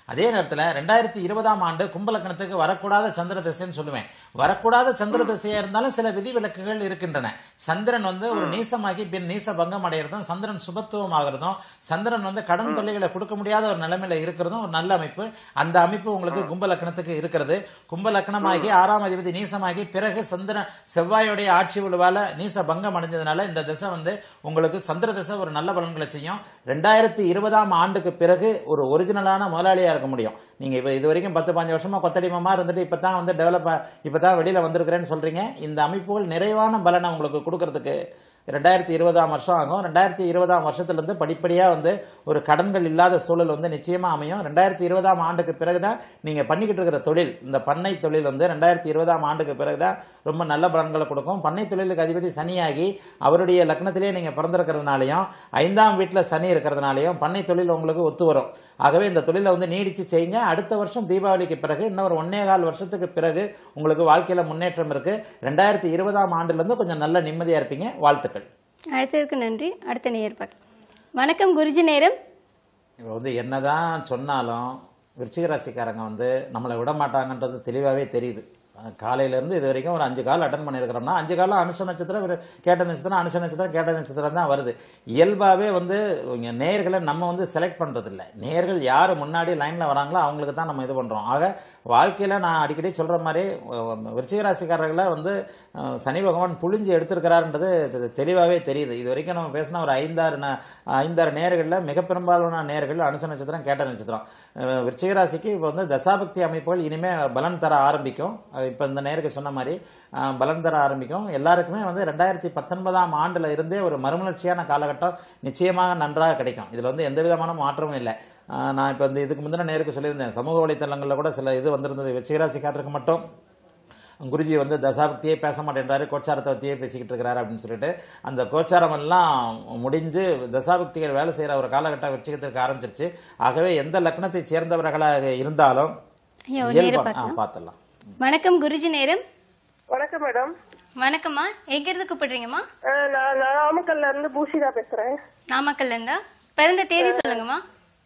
C: அதே நேரத்தில் ரெண்டாயிரத்தி இருபதாம் ஆண்டு கும்பலக்கணத்துக்கு வரக்கூடாத சந்திர திசைன்னு சொல்லுவேன் வரக்கூடாத சந்திர திசையா இருந்தாலும் சில விதிவிலக்குகள் இருக்கின்றன சந்திரன் வந்து ஒரு நீசமாகி பின் நீச பங்கம் அடைகிறதும் சந்திரன் சுபத்துவம் ஆகிறதும் சந்திரன் வந்து கடன் தொல்லைகளை கொடுக்க முடியாத ஒரு நிலைமையில இருக்கிறதும் ஒரு நல்ல அமைப்பு அந்த அமைப்பு உங்களுக்கு கும்பலக்கணத்துக்கு இருக்கிறது கும்பலக்கணமாகி ஆறாம் அதிபதி நீசமாகி பிறகு சந்திரன் செவ்வாயுடைய ஆட்சி விழுவால நீச பங்கம் அடைஞ்சதுனால இந்த திசை வந்து உங்களுக்கு சந்திர திசை ஒரு நல்ல பலன்களை செய்யும் ரெண்டாயிரத்தி இருபதாம் ஆண்டுக்கு பிறகு ஒரு ஒரிஜினலான முதலாளியா இருக்க முடியும் நீங்க இப்ப இது வரைக்கும் பத்து பாஞ்சு வருஷமா கொத்தடிமமா இருந்துட்டு இப்பதான் வந்து டெவலப் இப்பதான் வெளியில வந்திருக்கிறேன்னு சொல்றீங்க இந்த அமைப்புகள் நிறைவான பலனை உங்களுக்கு கொடுக்கறதுக்கு ரெண்டாயிரத்தி இருபதாம் வருஷம் ஆகும் ரெண்டாயிரத்தி இருபதாம் வருஷத்துல இருந்து படிப்படியா வந்து ஒரு கடன்கள் இல்லாத சூழல் வந்து நிச்சயமா அமையும் ரெண்டாயிரத்தி இருபதாம் ஆண்டுக்கு பிறகுதான் நீங்க பண்ணிக்கிட்டு இருக்கிற தொழில் இந்த பண்ணை தொழில் வந்து ரெண்டாயிரத்தி இருபதாம் ஆண்டுக்கு பிறகுதான் ரொம்ப நல்ல பலன்களை கொடுக்கும் பண்ணை தொழிலுக்கு அதிபதி சனியாகி அவருடைய லக்னத்திலேயே நீங்க பிறந்திருக்கிறதுனாலையும் ஐந்தாம் வீட்டுல சனி இருக்கிறதுனாலையும் பண்ணை தொழில் உங்களுக்கு ஒத்து வரும் ஆகவே இந்த தொழிலை வந்து நீடிச்சு செய்யுங்க அடுத்த வருஷம் தீபாவளிக்கு பிறகு இன்னொரு ஒன்னே கால் வருஷத்துக்கு பிறகு உங்களுக்கு வாழ்க்கையில முன்னேற்றம் இருக்கு ரெண்டாயிரத்தி இருபதாம் ஆண்டுல இருந்து கொஞ்சம் நல்ல நிம்மதியா இருப்பீங்க வாழ்த்துக்கள்
A: அழைத்ததற்கு நன்றி அடுத்த நேயர் பார்க்கலாம் வணக்கம் குருஜி நேரம்
C: இப்போ வந்து என்னதான் சொன்னாலும் விருச்சிக ராசிக்காரங்க வந்து நம்மளை விட மாட்டாங்கன்றது தெளிவாகவே தெரியுது அஹ் காலையில இருந்து இது வரைக்கும் ஒரு அஞ்சு கால் அட்டன் பண்ணியிருக்கிறோம்னா அஞ்சு காலம் அனுஷ நட்சத்திரம் விரு- கேட்ட நட்சத்திரம் அனுஷ நட்சத்திரம் கேட்ட நட்சத்திரம் தான் வருது இயல்பாகவே வந்து இங்க நேயர்களை நம்ம வந்து செலக்ட் பண்றது இல்ல நேயர்கள் யார் முன்னாடி லைன்ல வராங்களோ அவங்களுக்கு தான் நம்ம இது பண்றோம் ஆக வாழ்க்கையில நான் அடிக்கடி சொல்ற மாதிரி அஹ், விருச்சிக ராசிக்காரர்களை வந்து அஹ், சனி பகவான் புழிஞ்சு எடுத்திருக்கிறாருன்றது தெ- தெளிவாகவே தெரியுது இது வரைக்கும் நம்ம பேசின ஒரு ஐந்தாறு ந- ஐந்தாறு நேர்களில் மிக பெரும்பாலான நேர்கள் அனுச நட்சத்திரம் கேட்ட நட்சத்திரம் அஹ், விருச்சிக ராசிக்கு இப்போ வந்து தசாபக்தி அமைப்புகள் இனிமே பலன் தர ஆரம்பிக்கும் அது இப்போ இந்த நேருக்கு சொன்ன மாதிரி அஹ், பலன் தர ஆரம்பிக்கும் எல்லாருக்குமே வந்து ரெண்டாயிரத்தி பத்தொன்பதாம் ஆண்டுல இருந்தே ஒரு மறுமலர்ச்சியான காலகட்டம் நிச்சயமாக நன்றாக கிடைக்கும் இதுல வந்து எந்த விதமான மாற்றமும் இல்லை அஹ், நான் இப்போ இந்த இதுக்கு முந்தின நேருக்கு சொல்லியிருந்தேன் சமூக வலைத்தளங்களில் கூட சில இது வந்திருந்தது விருச்சிகராசிக்காரருக்கு மட்டும் குருஜி வந்து தசாபக்தியே பேச மாட்டேன்றாரு கோச்சாரத்தை பத்தியே பேசிக்கிட்டு இருக்கிறாரு அப்படின்னு சொல்லிட்டு அந்த கோச்சாரம் எல்லாம் முடிஞ்சு தசாபக்திகள் வேலை செய்யற ஒரு காலகட்டம் வச்சுக்கிறதுக்கு ஆரம்பிச்சிருச்சு ஆகவே எந்த லக்னத்தை சேர்ந்தவர்களாக இருந்தாலும்
A: ஐயா ஒரு நேரம்
C: இயல்பா- ஆ,
A: பார்க்கலாம்
C: பார்த்துடலாம்
A: வணக்கம் குருஜி நேரம்
E: வணக்கம் மேடம்
A: வணக்கம்மா எங்க இருந்து கூப்பிடுறீங்கம்மா
E: அஹ் நான் நான் நாமக்கல்ல இருந்து பூஷிதா பேசுறேன்
A: நாமக்கல்ல இருந்தா பிறந்த தேதி சொல்லுங்கம்மா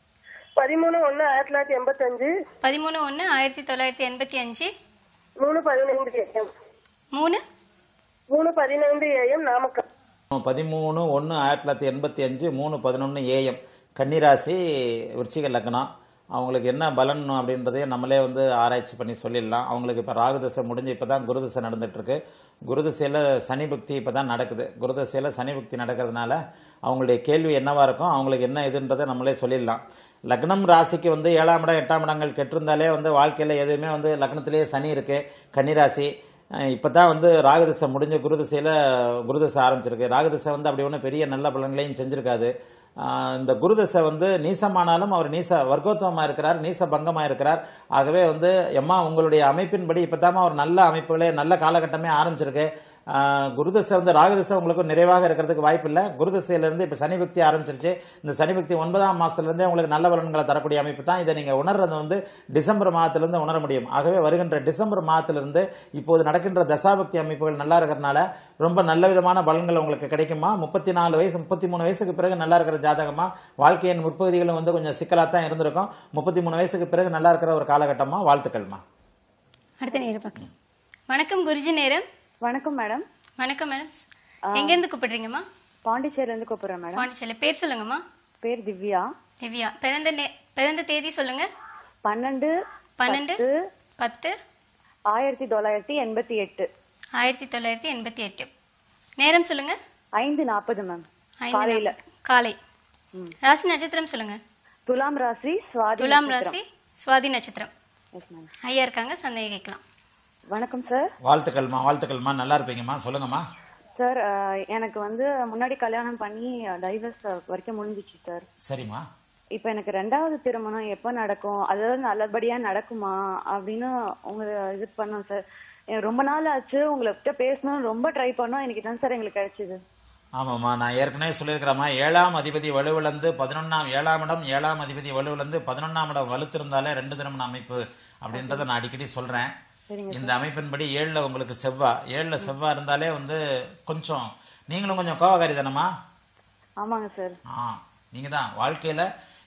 E: பதிமூணு ஒண்ணு ஆயிரத்தி தொள்ளாயிரத்தி எண்பத்தஞ்சு
A: பதிமூணு ஒன்று ஆயிரத்தி தொள்ளாயிரத்தி எண்பத்தி அஞ்சு
E: மூணு பதினைந்து ஏஎம்
A: மூணு
E: மூணு பதினைந்து ஏஎம் நாமக்கல்
C: பதிமூணு ஒன்று ஆயிரத்தி தொள்ளாயிரத்தி எண்பத்தி அஞ்சு மூணு பதினொன்று ஏஎம் கன்னிராசி விருச்சிக லக்னம் அவங்களுக்கு என்ன பலன் அப்படின்றதையும் நம்மளே வந்து ஆராய்ச்சி பண்ணி சொல்லிடலாம் அவங்களுக்கு இப்போ ராகுதசை முடிஞ்சு இப்போ தான் குருதசை நடந்துட்டு இருக்கு குருதசையில் சனி பக்தி இப்போ தான் நடக்குது குருதசையில் சனி பக்தி நடக்கிறதுனால அவங்களுடைய கேள்வி என்னவா இருக்கும் அவங்களுக்கு என்ன இதுன்றதை நம்மளே சொல்லிடலாம் லக்னம் ராசிக்கு வந்து ஏழாம் இடம் எட்டாம் இடங்கள் கெட்டிருந்தாலே வந்து வாழ்க்கையில் எதுவுமே வந்து லக்னத்திலேயே சனி இருக்கு கன்னிராசி அஹ் இப்பதான் வந்து ராகதிசை முடிஞ்ச குருதிசையில குருதிசை ஆரம்பிச்சிருக்கு ராகதிசை வந்து அப்படி ஒன்றும் பெரிய நல்ல பலன்களையும் செஞ்சிருக்காது ஆஹ் இந்த குருதசை வந்து நீசமானாலும் அவர் நீச வர்க்கோத்தமமா இருக்கிறார் நீச பங்கமா இருக்கிறார் ஆகவே வந்து எம்மா உங்களுடைய அமைப்பின்படி இப்பதாம்மா ஒரு நல்ல அமைப்புகளே நல்ல காலகட்டமே ஆரம்பிச்சிருக்கு ஆஹ் குருதசை வந்து ராகதசை உங்களுக்கு நிறைவாக இருக்கிறதுக்கு வாய்ப்பு இல்லை குருதசையில இருந்து இப்ப சனி பக்தி ஆரம்பிச்சிருச்சு இந்த சனி பக்தி ஒன்பதாம் மாசத்துல இருந்தே உங்களுக்கு நல்ல பலன்களை தரக்கூடிய அமைப்பு தான் இதை நீங்க உணர்றது வந்து டிசம்பர் மாதத்திலிருந்து உணர முடியும் ஆகவே வருகின்ற டிசம்பர் மாதத்திலிருந்து இப்போது நடக்கின்ற தசாபக்தி அமைப்புகள் நல்லா இருக்கிறதுனால ரொம்ப நல்ல விதமான பலன்கள் உங்களுக்கு கிடைக்குமா முப்பத்தி நாலு வயசு முப்பத்தி மூணு வயசுக்கு பிறகு நல்லா இருக்கிற ஜாதகமா வாழ்க்கையின் முற்பகுதிகளும் வந்து கொஞ்சம் சிக்கலா தான் இருந்திருக்கும் முப்பத்தி மூணு வயசுக்கு பிறகு நல்லா இருக்கிற ஒரு காலகட்டமா வாழ்த்துக்கள்மா
A: அடுத்த நேரம் பார்க்கலாம் வணக்கம் குருஜி நேரம்
G: வணக்கம் மேடம்
A: வணக்கம் மேடம் எங்க இருந்து கூப்பிடுறீங்கம்மா
G: பாண்டிச்சேரில இருந்து கூப்பிடுறேன் மேடம்
A: பாண்டிச்சேரி பேர் சொல்லுங்கம்மா
G: பேர் திவ்யா
A: திவ்யா பிறந்த நே- பிறந்த தேதி சொல்லுங்க
G: பன்னெண்டு
A: பன்னெண்டு
G: பத்து,
A: பத்து
G: ஆயிரத்தி தொள்ளாயிரத்தி எண்பத்தி எட்டு
A: ஆயிரத்தி தொள்ளாயிரத்தி எண்பத்தி எட்டு நேரம் சொல்லுங்க
G: ஐந்து நாற்பது மேம்
A: ஐந்து
G: காலையில
A: நாற்பது. காலை ராசி நட்சத்திரம் சொல்லுங்க
G: துலாம் ராசி சுவாதி
A: துலாம் ராசி சுவாதி நட்சத்திரம்
G: எஸ் மேம்
A: ஐயா இருக்காங்க சந்தேகம் கேட்கலாம்
G: வணக்கம் சார்
C: வாழ்த்துக்கள்மா வாழ்த்துக்கள்மா நல்லா இருப்பீங்கம்மா சொல்லுங்கம்மா
G: சார் அஹ், எனக்கு வந்து முன்னாடி கல்யாணம் பண்ணி டைவர்ஸ் வரைக்கும் முடிஞ்சிச்சு சார்
C: சரிம்மா
G: இப்போ எனக்கு ரெண்டாவது திருமணம் எப்போ நடக்கும் அதாவது நல்லபடியா நடக்குமா அப்படின்னு உங்க இது பண்ணோம் சார் எனக்கு ரொம்ப நாள் ஆச்சு உங்கள்கிட்ட பேசணும் ரொம்ப ட்ரை பண்ணோம் இன்னைக்கு தான் சார் எங்களுக்கு கிடைச்சது
C: ஆமாம்மா நான் ஏற்கனவே சொல்லியிருக்கிறேம்மா ஏழாம் அதிபதி வலுவிழந்து பதினொன்னாம் ஏழாம் இடம் ஏழாம் அதிபதி வலுவிழந்து பதினொன்னாம் இடம் வலுத்திருந்தாலே ரெண்டு திருமண அமைப்பு அப்படின்றத நான் அடிக்கடி சொல்றேன் இந்த அமைப்பின்படி ஏழுல உங்களுக்கு செவ்வா ஏழுல செவ்வா இருந்தாலே வந்து கொஞ்சம் நீங்களும் கொஞ்சம் கோவக்காரி தானம்மா
G: ஆமாங்க சார்
C: ஆ நீங்க தான் வாழ்க்கையில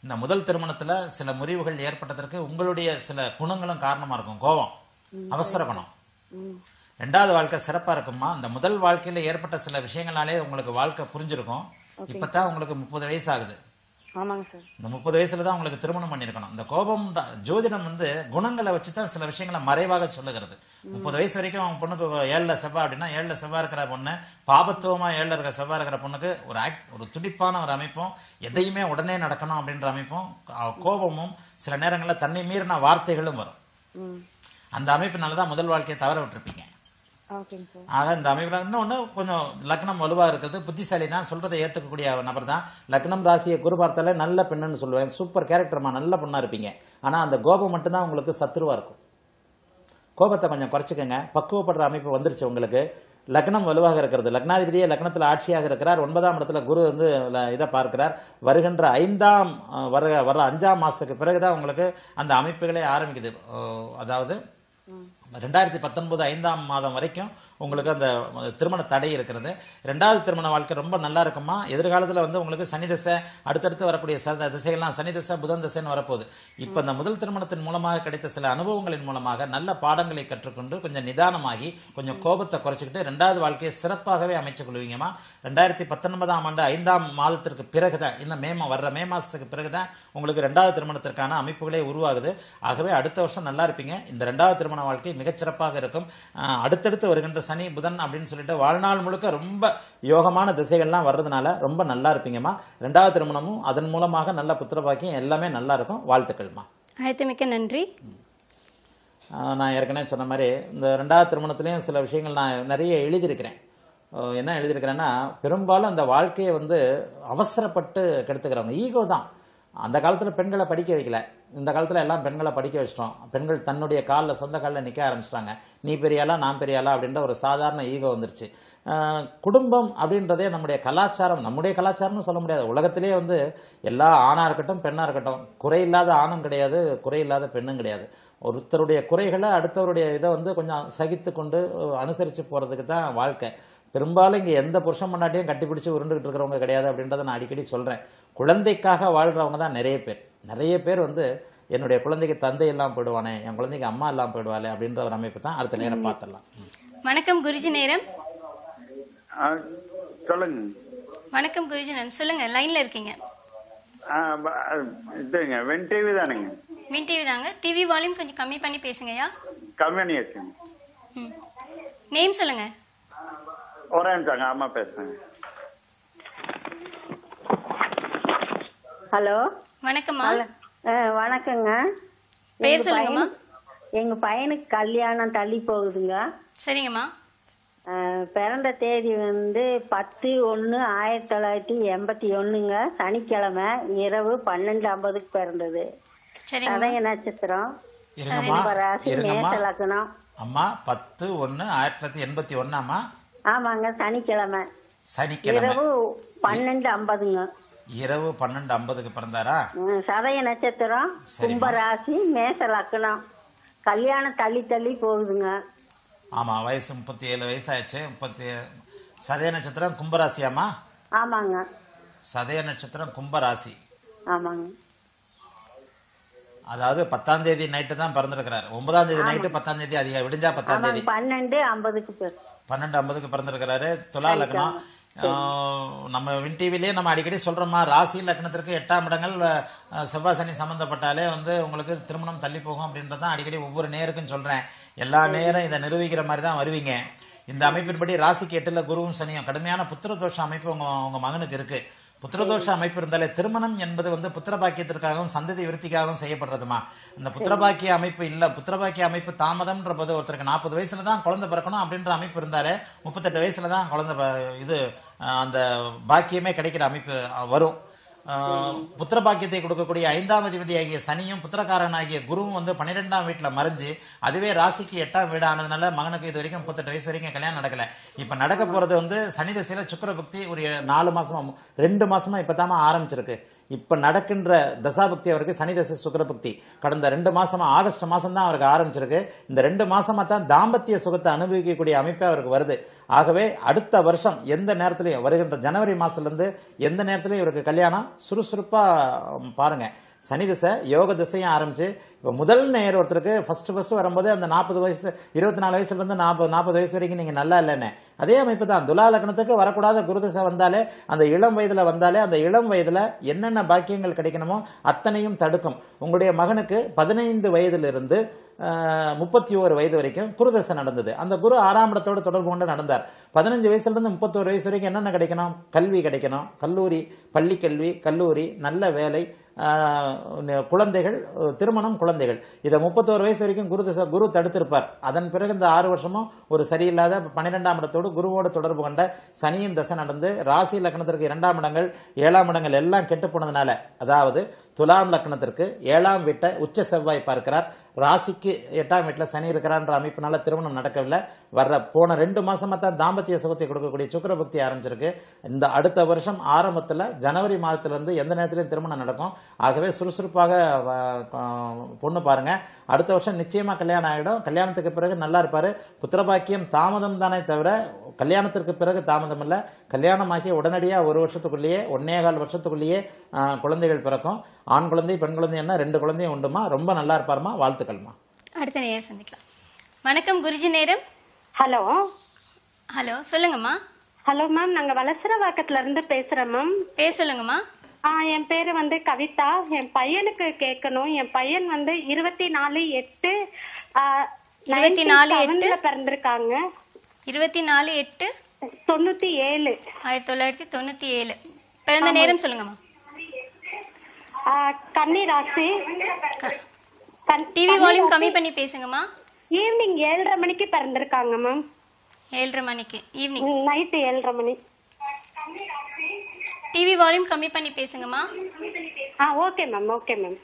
C: இந்த முதல் திருமணத்துல சில முறிவுகள் ஏற்பட்டதற்கு உங்களுடைய சில குணங்களும் காரணமா இருக்கும் கோபம் அவசர குணம் ரெண்டாவது வாழ்க்கை சிறப்பா இருக்குமா இந்த முதல் வாழ்க்கையில ஏற்பட்ட சில விஷயங்களாலே உங்களுக்கு வாழ்க்கை புரிஞ்சிருக்கும் இப்பதான் உங்களுக்கு முப்பது வயசு ஆகுது
G: ஆமாங்க சார்
C: இந்த முப்பது வயசுல தான் உங்களுக்கு திருமணம் பண்ணிருக்கணும் இந்த கோபம் ஜோதிடம் வந்து குணங்களை வச்சு தான் சில விஷயங்களை மறைவாக சொல்லுகிறது முப்பது வயசு வரைக்கும் அவங்க பொண்ணுக்கு ஏழுல செவ்வாய் அப்படின்னா ஏழுல செவ்வாய் இருக்கிற பொண்ணு பாபத்துவமா ஏழுல இருக்கிற செவ்வாய் இருக்கிற பொண்ணுக்கு ஒரு ஆக்ட் ஒரு துடிப்பான ஒரு அமைப்பும் எதையுமே உடனே நடக்கணும் அப்படின்ற அமைப்பும் அஹ், கோபமும் சில நேரங்களில் தன்னை மீறின வார்த்தைகளும் வரும்
G: ம்
C: அந்த அமைப்பினால தான் முதல் வாழ்க்கையை தவற விட்டுருப்பீங்க
G: ஓகேங்க சார்
C: ஆக இந்த அமைப்புல இன்னொன்று கொஞ்சம் லக்னம் வலுவா இருக்கிறது புத்திசாலி தான் சொல்றதை ஏற்றுக்கக்கூடிய நபர் தான் லக்னம் ராசியை குரு பார்த்தாலே நல்ல பெண்ணுன்னு சொல்லுவேன் சூப்பர் கேரக்டர்மா நல்ல பொண்ணா இருப்பீங்க ஆனா அந்த கோபம் மட்டும்தான் உங்களுக்கு சத்துருவா இருக்கும் கோபத்தை கொஞ்சம் குறைச்சிக்கங்க பக்குவப்படுற அமைப்பு வந்துருச்சு உங்களுக்கு லக்னம் வலுவாக இருக்கிறது லக்னாதிபதியே லக்னத்தில் ஆட்சியாக இருக்கிறார் ஒன்பதாம் இடத்துல குரு வந்து ல- இதை பார்க்கிறார் வருகின்ற ஐந்தாம் அஹ், வர வர அஞ்சாம் மாசத்துக்கு பிறகுதான் உங்களுக்கு அந்த அமைப்புகளே ஆரம்பிக்குது ஓ, அதாவது ரெண்டாயிரத்தி பத்தொன்பது ஐந்தாம் மாதம் வரைக்கும் உங்களுக்கு அந்த திருமண தடை இருக்கிறது ரெண்டாவது திருமண வாழ்க்கை ரொம்ப நல்லா இருக்குமா எதிர்காலத்தில் வந்து உங்களுக்கு சனி தசை அடுத்தடுத்து வரக்கூடிய ச- திசைகள்லாம் சனி தசை புதன் தசைன்னு வரப்போகுது இப்போ இந்த முதல் திருமணத்தின் மூலமாக கிடைத்த சில அனுபவங்களின் மூலமாக நல்ல பாடங்களை கற்றுக்கொண்டு கொஞ்சம் நிதானமாகி கொஞ்சம் கோபத்தை குறைச்சிக்கிட்டு ரெண்டாவது வாழ்க்கையை சிறப்பாகவே அமைச்சுக் கொள்வீங்கம்மா ரெண்டாயிரத்தி பத்தொன்பதாம் ஆண்டு ஐந்தாம் மாதத்திற்கு பிறகுதான் இன்னும் மே மா- வர்ற மே மாசத்துக்கு பிறகுதான் உங்களுக்கு ரெண்டாவது திருமணத்திற்கான அமைப்புகளே உருவாகுது ஆகவே அடுத்த வருஷம் நல்லா இருப்பீங்க இந்த ரெண்டாவது திருமண வாழ்க்கை மிகச்சிறப்பாக இருக்கும் ஆஹ் அடுத்தடுத்து வருகின்ற சனி புதன் அப்படின்னு சொல்லிட்டு வாழ்நாள் முழுக்க ரொம்ப யோகமான திசைகள்லாம் வர்றதுனால ரொம்ப நல்லா இருப்பீங்கம்மா ரெண்டாவது திருமணமும் அதன் மூலமாக நல்ல புத்திர பாக்கியம் எல்லாமே நல்லா இருக்கும் வாழ்த்துக்கள்மா
A: அழைத்தமைக்க நன்றி
C: ஆஹ் நான் ஏற்கனவே சொன்ன மாதிரி இந்த ரெண்டாவது திருமணத்துலேயும் சில விஷயங்கள் நான் நிறைய எழுதியிருக்கிறேன் ஆஹ் என்ன எழுதியிருக்கிறேன்னா பெரும்பாலும் அந்த வாழ்க்கையை வந்து அவசரப்பட்டு கெடுத்துக்கிறவங்க ஈகோ தான் அந்த காலத்தில் பெண்களை படிக்க வைக்கல இந்த காலத்தில் எல்லாம் பெண்களை படிக்க வச்சிட்டோம் பெண்கள் தன்னுடைய காலில் சொந்த காலில் நிற்க ஆரம்பிச்சிட்டாங்க நீ பெரியாளா நான் பெரியாளா அப்படின்ற ஒரு சாதாரண ஈகோ வந்துருச்சு ஆஹ் குடும்பம் அப்படின்றதே நம்முடைய கலாச்சாரம் நம்முடைய கலாச்சாரம்னு சொல்ல முடியாது உலகத்திலே வந்து எல்லா ஆணாக இருக்கட்டும் பெண்ணாக இருக்கட்டும் குறையில்லாத ஆணும் கிடையாது குறையில்லாத பெண்ணும் கிடையாது ஒருத்தருடைய குறைகளை அடுத்தவருடைய இதை வந்து கொஞ்சம் சகித்து கொண்டு அனுசரித்து போகிறதுக்கு தான் வாழ்க்கை பெரும்பாலும் இங்கே எந்த புருஷன் முன்னாடியும் கட்டிப்பிடிச்சு உருண்டுகிட்டு இருக்கிறவங்க கிடையாது அப்படின்றத நான் அடிக்கடி சொல்கிறேன் குழந்தைக்காக வாழ்கிறவங்க தான் நிறைய பேர் நிறைய பேர் வந்து என்னுடைய குழந்தைக்கு தந்தை எல்லாம் போயிடுவானே என் குழந்தைக்கு அம்மா எல்லாம் போயிடுவாளே அப்படின்ற ஒரு அமைப்பு தான் அடுத்த நேரம் பார்த்துடலாம்
A: வணக்கம் குருஜி நேரம்
H: ஆ, சொல்லுங்க
A: வணக்கம் குருஜி நேரம் சொல்லுங்க லைன்ல இருக்கீங்க
H: ஆ, ப- இதுங்க வென் டிவி தானுங்க
A: மின் டிவி தாங்க டிவி வால்யூம் கொஞ்சம் கம்மி பண்ணி பேசுங்கய்யா
H: கம்பெனி வச்சுங்க
A: ம் நேம் சொல்லுங்க
H: ஒரே நிமிஷங்க அம்மா பேசுறேங்க
I: ஹலோ
A: வணக்கம்மா
I: வணக்கங்க
A: பேர்
I: எங்க
A: சொல்லுங்கம்மா.
I: பையன்- எங்க பையனுக்கு கல்யாணம் தள்ளி போகுதுங்க
A: சரிங்கம்மா
I: அஹ், பிறந்த தேதி வந்து பத்து ஒன்று ஆயிரத்தி தொள்ளாயிரத்தி எண்பத்தி ஒண்ணுங்க சனிக்கிழமை இரவு பன்னெண்டு ஐம்பதுக்கு பிறந்தது
A: சரிங்கம்மா
I: சதய நட்சத்திரம்
C: இருங்கம்மா
I: ராசி
C: இருங்கம்மா
I: மேச லக்னம்
C: அம்மா பத்து ஒன்று ஆயிரத்தி தொள்ளாயிரத்தி எண்பத்தி ஒன்னாம்மா
I: ஆமாங்க சனிக்கிழமை
C: சனிக்கிழமை
I: இரவு பன்னெண்டு ஐம்பதுங்க
C: இரவு பன்னெண்டு ஐம்பதுக்கு பிறந்தாரா
I: ம், சதய நட்சத்திரம்
C: சரிம்மா.
I: கும்பராசி மேச லக்னம் கல்யாணம் தள்ளி தள்ளி போகுதுங்க
C: ஆமா வயசு முப்பத்தி ஏழு வயசாயிடுச்சு முப்பத்தி சதய நட்சத்திரம் கும்பராசியாம்மா
I: ஆமாங்க
C: சதய நட்சத்திரம் கும்பராசி
I: ஆமாங்க
C: அதாவது பத்தாம் தேதி நைட்டு தான் பிறந்திருக்கிறார் ஒன்பதாம் தேதி நைட்டு பத்தாம் தேதி அதிக விடிஞ்சா பத்தாம் தேதி
I: ஆமாங்க பன்னெண்டு ஐம்பதுக்கு பேர்
C: பன்னெண்டு ஐம்பதுக்கு பிறந்திருக்கிறாரு துலா லக்னம் ஆஹ் நம்ம வின் டிவிலேயே நம்ம அடிக்கடி சொல்றோமா ராசி லக்னத்திற்கு எட்டாம் இடங்கள் அஹ், செவ்வாய் சனி சம்பந்தப்பட்டாலே வந்து உங்களுக்கு திருமணம் தள்ளி போகும் அப்படின்றதான் அடிக்கடி ஒவ்வொரு நேருக்கும் சொல்றேன் எல்லா நேரம் இதை நிரூபிக்கிற மாதிரி தான் வருவீங்க இந்த அமைப்பின்படி ராசிக்கு எட்டுல குருவும் சனியும் கடுமையான புத்திர தோஷ அமைப்பு உங்க உங்க மகனுக்கு இருக்கு புத்திரதோஷ அமைப்பு இருந்தாலே திருமணம் என்பது வந்து புத்திர பாக்கியத்திற்காகவும் சந்ததி விருத்திக்காகவும் செய்யப்படுறதுமா இந்த புத்திர பாக்கிய அமைப்பு இல்ல புத்திர பாக்கிய அமைப்பு தாமதம்ன்ற போது ஒருத்தருக்கு நாற்பது வயசுல தான் குழந்தை பிறக்கணும் அப்படின்ற அமைப்பு இருந்தாலே முப்பத்தெட்டு வயசுல தான் குழந்தை ப- இது அஹ், அந்த பாக்கியமே கிடைக்கிற அமைப்பு அஹ், வரும் ஆஹ், புத்திர பாக்கியத்தை கொடுக்கக்கூடிய ஐந்தாம் அதிபதி ஆகிய சனியும் புத்திரக்காரன் ஆகிய குருவும் வந்து பன்னிரெண்டாம் வீட்டுல மறைஞ்சு அதுவே ராசிக்கு எட்டாம் வீடு ஆனதுனால மகனுக்கு இது வரைக்கும் முப்பத்தெட்டு வயசு வரைக்கும் கல்யாணம் நடக்கல இப்ப நடக்க போறது வந்து சனி திசையில சுக்கிர புக்தி ஒரு நாலு மாசமா ரெண்டு மாசமா இப்பதாம்மா ஆரம்பிச்சிருக்கு இப்ப நடக்கின்ற தசாபக்தி அவருக்கு சனி தசை சுக்கிர புக்தி கடந்த ரெண்டு மாசமா ஆகஸ்ட் மாசம் தான் அவருக்கு ஆரம்பிச்சிருக்கு இந்த ரெண்டு மாசமா தான் தாம்பத்திய சுகத்தை அனுபவிக்கக்கூடிய அமைப்பே அவருக்கு வருது ஆகவே அடுத்த வருஷம் எந்த நேரத்திலையும் வருகின்ற ஜனவரி மாசத்துல இருந்து எந்த நேரத்திலையும் இவருக்கு கல்யாணம் சுறுசுறுப்பா ம், பாருங்க சனி திசை யோக திசையும் ஆரம்பிச்சு இப்போ முதல் நேர் ஒருத்தருக்கு ஃபர்ஸ்ட் ஃபர்ஸ்ட் வரும்போது அந்த நாற்பது வயசு இருபத்தி நாலு வயசுல இருந்து நாற்பது நாற்பது வயசு வரைக்கும் நீங்க நல்லா இல்லைன்னு அதே அமைப்பு தான் துலா லக்னத்துக்கு வரக்கூடாத குரு திசை வந்தாலே அந்த இளம் வயதுல வந்தாலே அந்த இளம் வயதுல என்னென்ன பாக்கியங்கள் கிடைக்கணுமோ அத்தனையும் தடுக்கும் உங்களுடைய மகனுக்கு பதினைந்து வயதிலிருந்து முப்பத்தி ஓரு வயது வரைக்கும் குருதசை நடந்தது அந்த குரு ஆறாம் இடத்தோடு தொடர்பு கொண்டு நடந்தார் பதினஞ்சு வயசுல இருந்து முப்பத்தோரு வயசு வரைக்கும் என்னென்ன கிடைக்கணும் கல்வி கிடைக்கணும் கல்லூரி பள்ளி கல்வி கல்லூரி நல்ல வேலை ஆஹ், குழந்தைகள் திருமணம் குழந்தைகள் இதை முப்பத்தோரு வயசு வரைக்கும் குரு தசை குரு தடுத்திருப்பார் அதன் பிறகு இந்த ஆறு வருஷமும் ஒரு சரியில்லாத பன்னிரெண்டாம் இடத்தோடு குருவோடு தொடர்பு கொண்ட சனியின் தசை நடந்து ராசி லக்னத்திற்கு இரண்டாம் இடங்கள் ஏழாம் இடங்கள் எல்லாம் கெட்டு போனதுனால அதாவது துலாம் லக்னத்திற்கு ஏழாம் வீட்டை உச்ச செவ்வாய் பார்க்கிறார் ராசிக்கு எட்டாம் வீட்டில் சனி இருக்கிறான்ற அமைப்பினால திருமணம் நடக்கவில்லை வர்ற போன ரெண்டு மாசமா தான் தாம்பத்திய சுகத்தை கொடுக்கக்கூடிய சுக்கிர பக்தி ஆரம்பிச்சிருக்கு இந்த அடுத்த வருஷம் ஆரம்பத்தில் ஜனவரி மாதத்திலிருந்து எந்த நேரத்திலையும் திருமணம் நடக்கும் ஆகவே சுறுசுறுப்பாக வ- ஆஹ் பொண்ணு பாருங்க அடுத்த வருஷம் நிச்சயமா கல்யாணம் ஆகிடும் கல்யாணத்துக்கு பிறகு நல்லா இருப்பாரு புத்திரபாக்கியம் தாமதம் தானே தவிர கல்யாணத்திற்கு பிறகு தாமதம் இல்லை கல்யாணமாக்கி உடனடியாக ஒரு வருஷத்துக்குள்ளேயே ஒன்னே கால் வருஷத்துக்குள்ளேயே ஆஹ், குழந்தைகள் பிறக்கும் ஆண் குழந்தை பெண் குழந்தை என்ன ரெண்டு குழந்தையும் உண்டுமா ரொம்ப நல்லா இருப்பாருமா வாழ்த்துக்கள்மா
A: அடுத்த நேயர் சந்திக்கலாம் வணக்கம் குருஜி நேரம்
J: ஹலோ
A: ஹலோ சொல்லுங்கம்மா
J: ஹலோ மேம் நாங்க வலசரவாக்கத்துல இருந்து பேசுறோம் மேம்
A: பேர் சொல்லுங்கம்மா
J: ஆ என் பேரு வந்து கவிதா என் பையனுக்கு கேட்கணும் என் பையன் வந்து இருபத்தி நாலு எட்டு
A: இருபத்தி நாலு எட்டு?
J: பிறந்திருக்காங்க
A: இருபத்தி நாலு எட்டு
J: தொண்ணூத்தி ஏழு
A: ஆயிரத்தி தொள்ளாயிரத்தி தொண்ணூத்தி ஏழு பிறந்த நேரம் சொல்லுங்கம்மா
J: ஆ, கன்னி ராசி
A: டிவி வால்யூம் கம்மி பண்ணி பேசுங்கம்மா
J: ஈவினிங் ஏழரை மணிக்கு பிறந்திருக்காங்க மேம்
A: ஏழரை மணிக்கு ஈவினிங்
J: நைட்டு ஏழரை மணி
A: டிவி வால்யூம் கம்மி பண்ணி பேசுங்கம்மா
J: ஆ ஓகே மேம் ஓகே மேம்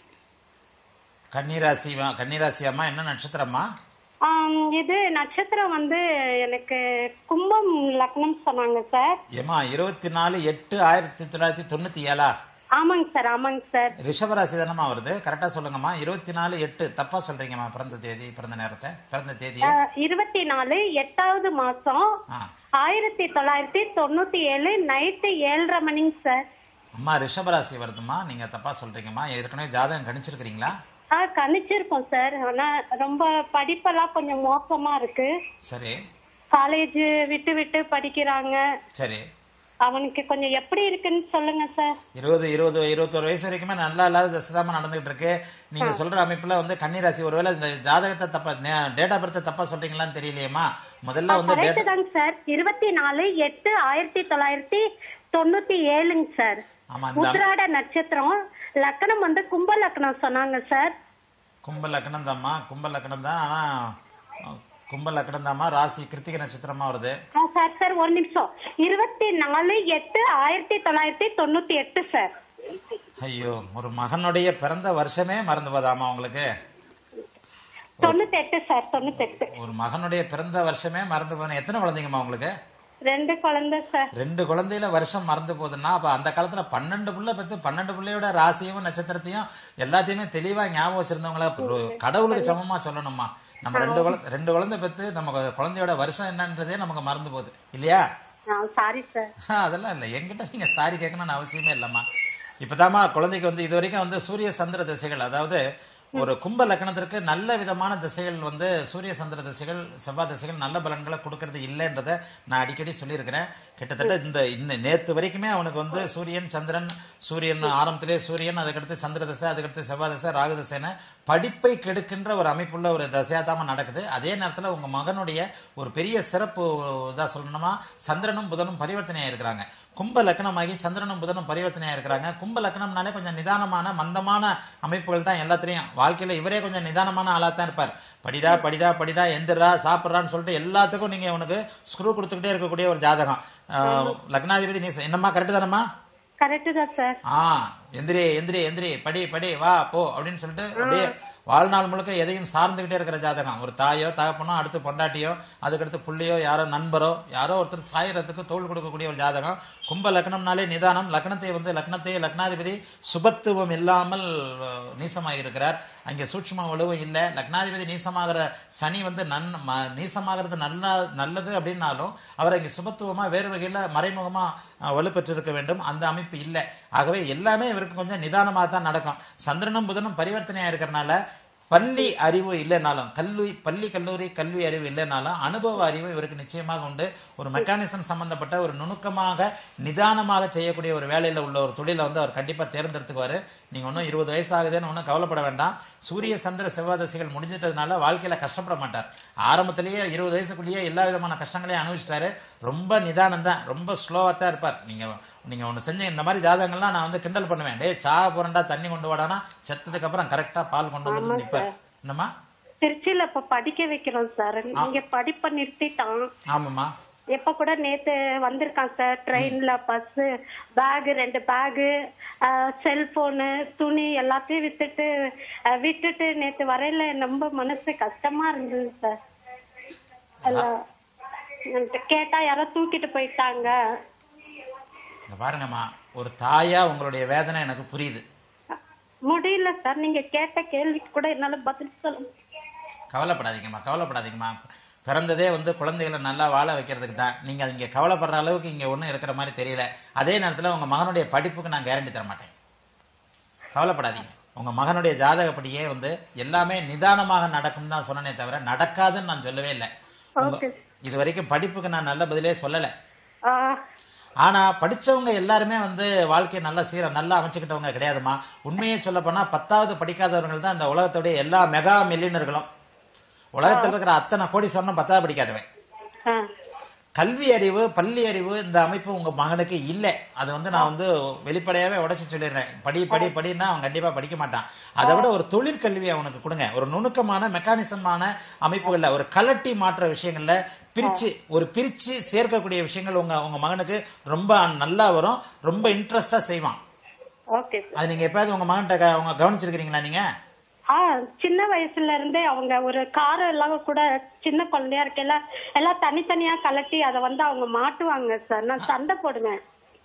C: கன்னிராசி கன்னிராசி அம்மா என்ன நட்சத்திரம்மா
J: ஆம், இது நட்சத்திரம் வந்து எனக்கு கும்பம் லக்னம் சொன்னாங்க சார்
C: ஏமா இருபத்தி நாலு எட்டு ஆயிரத்தி தொள்ளாயிரத்தி தொண்ணூத்தி ஏழா
J: ஆமாங்க சார் ஆமாங்க சார்
C: ரிஷபராசி தானம்மா வருது கரெக்டா சொல்லுங்கம்மா இருபத்தி நாலு எட்டு தப்பா சொல்றீங்கம்மா பிறந்த தேதி பிறந்த நேரத்தை பிறந்த தேதி
J: இருபத்தி நாலு எட்டாவது மாசம்
C: ஆ.
J: ஆயிரத்தி தொள்ளாயிரத்தி தொண்ணூத்தி ஏழு நைட்டு ஏழரை மணிங்க சார்
C: அம்மா ரிஷபராசி வருதுமா நீங்க தப்பா சொல்றீங்கம்மா ஏற்கனவே ஜாதகம் கணிச்சிருக்கிறீங்களா
J: ஆ கணிச்சிருக்கோம் சார் ஆனா ரொம்ப படிப்பெல்லாம் கொஞ்சம் மோசமா இருக்கு
C: சரி
J: காலேஜ் விட்டு விட்டு படிக்கிறாங்க
C: சரி
J: அவனுக்கு கொஞ்சம் எப்படி இருக்குன்னு சொல்லுங்க சார்
C: இருபது இருபது இருபத்தொரு வயசு வரைக்குமே நல்லா இல்லாத தசைதாம நடந்துகிட்டு இருக்கு நீங்க சொல்ற அமைப்புல வந்து கன்னிராசி ஒருவேளை இந்த ஜாதகத்தை தப்பா டேட் ஆஃப் பர்த் தப்பா சொல்றீங்களான்னு தெரியலையேம்மா முதல்ல வந்து
J: கரெக்ட்
C: date-
J: தாங்க சார் இருபத்தி நாலு எட்டு ஆயிரத்தி தொள்ளாயிரத்தி தொண்ணூத்தி ஏழுங்க சார்
C: ஆமா இந்த
J: உத்திராட நட்சத்திரம் லக்கணம் வந்து கும்ப லக்கணம் சொன்னாங்க சார்
C: கும்ப லக்னம் தான்மா கும்ப லக்னம் தான் ஆனா அஹ், கும்ப லக்னம் தான்மா ராசி கிருத்திகை நட்சத்திரமா வருது
J: ஆ, சார் சார் ஒரு நிமிஷம் இருபத்தி நாலு எட்டு ஆயிரத்தி தொள்ளாயிரத்தி தொண்ணூத்தி எட்டு சார்
C: ஐயோ ஒரு மகனுடைய பிறந்த வருஷமே மறந்து போதாமா உங்களுக்கு
J: தொண்ணூத்தி எட்டு சார் தொண்ணூத்தி எட்டு
C: ஒரு மகனுடைய பிறந்த வருஷமே மறந்து போன எத்தனை குழந்தைங்கம்மா உங்களுக்கு
J: ரெண்டு குழந்தை சார்
C: ரெண்டு குழந்தையில வருஷம் மறந்து போகுதுன்னா அப்ப அந்த காலத்துல பன்னெண்டு புள்ள பத்து பன்னெண்டு புள்ளையோட ராசியும் நட்சத்திரத்தையும் எல்லாத்தையுமே தெளிவா ஞாபகம் வச்சிருந்தவங்கள ஒரு கடவுளுக்கு சமமா சொல்லணுமா நம்ம ரெண்டு குழந்தை ரெண்டு குழந்தை பெத்து நம்ம குழந்தையோட வருஷம் என்னன்றதே நமக்கு மறந்து போகுது இல்லையா
J: சாரி சார்
C: அதெல்லாம் இல்லை என்கிட்ட நீங்க சாரி கேட்கணும்னு அவசியமே இல்லம்மா இப்பதாம்மா குழந்தைக்கு வந்து இது வரைக்கும் வந்து சூரிய சந்திர திசைகள் அதாவது ஒரு கும்ப லக்னத்திற்கு நல்ல விதமான திசைகள் வந்து சூரிய சந்திர திசைகள் செவ்வாய் திசைகள் நல்ல பலன்களை கொடுக்கறது இல்லைன்றத நான் அடிக்கடி சொல்லியிருக்கிறேன் கிட்டத்தட்ட இந்த இந்த நேத்து வரைக்குமே அவனுக்கு வந்து சூரியன் சந்திரன் சூரியன் ஆரம்பத்திலே சூரியன் அதுக்கடுத்து சந்திர திசை அதுக்கடுத்து செவ்வாய் திசை ராகு திசைன்னு படிப்பை கெடுக்கின்ற ஒரு அமைப்புள்ள ஒரு தசையா தான் நடக்குது அதே நேரத்தில் உங்க மகனுடைய ஒரு பெரிய சிறப்பு இதா சொல்லணுமா சந்திரனும் புதனும் பரிவர்த்தனையா இருக்கிறாங்க கும்ப லக்னமாகி சந்திரனும் புதனும் பரிவர்த்தனையா இருக்கிறாங்க கும்ப லக்னம்னாலே கொஞ்சம் நிதானமான மந்தமான அமைப்புகள் தான் எல்லாத்துலயும் வாழ்க்கையில இவரே கொஞ்சம் நிதானமான ஆளா தான் இருப்பார் படிடா படிடா படிடா எந்திரா சாப்பிட்றான்னு சொல்லிட்டு எல்லாத்துக்கும் நீங்க உனக்கு ஸ்க்ரூ கொடுத்துக்கிட்டே இருக்கக்கூடிய ஒரு ஜாதகம் ஆஹ், லக்னாதிபதி நீ என்னம்மா கரெக்டு தானம்மா
J: கரெக்ட் தான் சார்
C: ஆ எந்திரி எந்திரி எந்திரி படி படி வா போ அப்படின்னு சொல்லிட்டு அப்படியே வாழ்நாள் முழுக்க எதையும் சார்ந்துகிட்டே இருக்கிற ஜாதகம் ஒரு தாயோ தகப்பனோ அடுத்து பொண்டாட்டியோ அதுக்கடுத்து புள்ளியோ யாரோ நண்பரோ யாரோ ஒருத்தர் சாயறதுக்கு தோல் கொடுக்கக்கூடிய ஒரு ஜாதகம் கும்ப லக்னம்னாலே நிதானம் லக்னத்தை வந்து லக்னத்தை லக்னாதிபதி சுபத்துவம் இல்லாமல் அஹ், நீசமாக இருக்கிறார் அங்கே சூட்சும வலுவும் இல்லை லக்னாதிபதி நீசமாகிற சனி வந்து நன் ம- நீசமாகிறது நல்ல நல்லது அப்படின்னாலும் அவர் இங்கே சுபத்துவமா வேறு வகையில் மறைமுகமா அஹ், வலுப்பெற்று இருக்க வேண்டும் அந்த அமைப்பு இல்லை ஆகவே எல்லாமே இவருக்கு கொஞ்சம் நிதானமாக தான் நடக்கும் சந்திரனும் புதனும் பரிவர்த்தனையா இருக்கிறனால பள்ளி அறிவு இல்லைனாலும் கல்வி பள்ளி கல்லூரி கல்வி அறிவு இல்லைனாலும் அனுபவ அறிவு இவருக்கு நிச்சயமாக உண்டு ஒரு மெக்கானிசம் சம்பந்தப்பட்ட ஒரு நுணுக்கமாக நிதானமாக செய்யக்கூடிய ஒரு வேலையில் உள்ள ஒரு தொழிலை வந்து அவர் கண்டிப்பாக தேர்ந்தெடுத்துக்குவாரு நீங்க ஒன்றும் இருபது வயசு ஆகுதுன்னு ஒன்றும் கவலைப்பட வேண்டாம் சூரிய சந்திர செவ்வாதசைகள் முடிஞ்சிட்டதுனால வாழ்க்கையில கஷ்டப்பட மாட்டார் ஆரம்பத்திலேயே இருபது வயசுக்குள்ளேயே எல்லா விதமான கஷ்டங்களையும் அனுபவிச்சிட்டாரு ரொம்ப நிதானம் தான் ரொம்ப ஸ்லோவாக தான் இருப்பார் நீங்க நீங்க ஒன்று செஞ்ச இந்த மாதிரி ஜாதகங்கள்லாம் நான் வந்து கிண்டல் பண்ணுவேன் டேய் சா போறண்டா தண்ணி கொண்டு வாடானா செத்ததுக்கு அப்புறம் கரெக்டா பால் கொண்டு வந்து
J: ஆமா
C: நிப்பார்
J: சார்.
C: என்னம்மா
J: திருச்சியில இப்ப படிக்க வைக்கிறோம் சார் இங்க படிப்பை நிறுத்திட்டான்
C: ஆமாம்மா
J: எப்ப கூட நேத்து வந்திருக்கான் சார் ட்ரெயின்ல பஸ் பேக் ரெண்டு பேகு செல்போனு துணி எல்லாத்தையும் வித்துட்டு அஹ், விட்டுட்டு நேத்து வரையில ரொம்ப மனசு கஷ்டமா இருந்தது சார் எல்லாம் என்கிட்ட கேட்டா யாரோ தூக்கிட்டு போயிட்டாங்க
C: இந்த பாருங்கம்மா ஒரு தாயா உங்களுடைய வேதனை எனக்கு புரியுது
J: முடியல சார் நீங்க கேட்ட கேள்விக்கு கூட என்னால பதில் சொல்ல முடியல.
C: கவலைப்படாதீங்கம்மா கவலைப்படாதீங்கம்மா பிறந்ததே வந்து குழந்தைகளை நல்லா வாழ வைக்கிறதுக்கு தான் நீங்க இங்க கவலைப்படுற அளவுக்கு இங்க ஒன்றும் இருக்கிற மாதிரி தெரியல அதே நேரத்தில் உங்க மகனுடைய படிப்புக்கு நான் கேரண்டி தர மாட்டேன் கவலைப்படாதீங்க உங்க மகனுடைய ஜாதகப்படியே வந்து எல்லாமே நிதானமாக நடக்கும் தான் சொன்னனே தவிர நடக்காதுன்னு நான் சொல்லவே இல்லை உங்க-
J: Okay.
C: இது வரைக்கும் படிப்புக்கு நான் நல்ல பதிலே சொல்லலை
J: ஆஹ்
C: ஆனா படிச்சவங்க எல்லாருமே வந்து வாழ்க்கையை நல்லா சீர நல்லா அமைச்சுக்கிட்டவங்க கிடையாதுமா உண்மையை சொல்ல போனா பத்தாவது படிக்காதவர்கள் தான் இந்த உலகத்துடைய எல்லா மெகா மில்லியனர்களும் உலகத்தில் இருக்கிற அத்தனை கோடி சொன்ன பத்தாவது படிக்காதவன்
J: ஆஹ்
C: கல்வி அறிவு பள்ளி அறிவு இந்த அமைப்பு உங்க மகனுக்கு இல்லை அது வந்து நான் வந்து வெளிப்படையாவே உடைச்சு சொல்லிடுறேன் படி படி படின்னா அவன் கண்டிப்பா படிக்க மாட்டான் அதை விட ஒரு தொழிற்கல்வி அவனுக்கு கொடுங்க ஒரு நுணுக்கமான மெக்கானிசமான அமைப்புகள்ல ஒரு கலட்டி மாற்ற விஷயங்கள்ல பிரிச்சு ஒரு பிரிச்சு சேர்க்கக்கூடிய விஷயங்கள் உங்க உங்க மகனுக்கு ரொம்ப நல்லா வரும் ரொம்ப இன்ட்ரெஸ்டா செய்வான்
J: ஓகே
C: அது நீங்க எப்பயாவது உங்க மகன்கிட்ட க- அவங்க கவனிச்சிருக்கிறீங்களா நீங்க
J: ஆ சின்ன வயசுல இருந்தே அவங்க ஒரு கார் எல்லாம் கூட சின்ன குழந்தையா இருக்கையில எல்லாம் தனித்தனியா கலட்டி அதை வந்து அவங்க மாட்டுவாங்க சார் நான் சண்டை போடுவேன்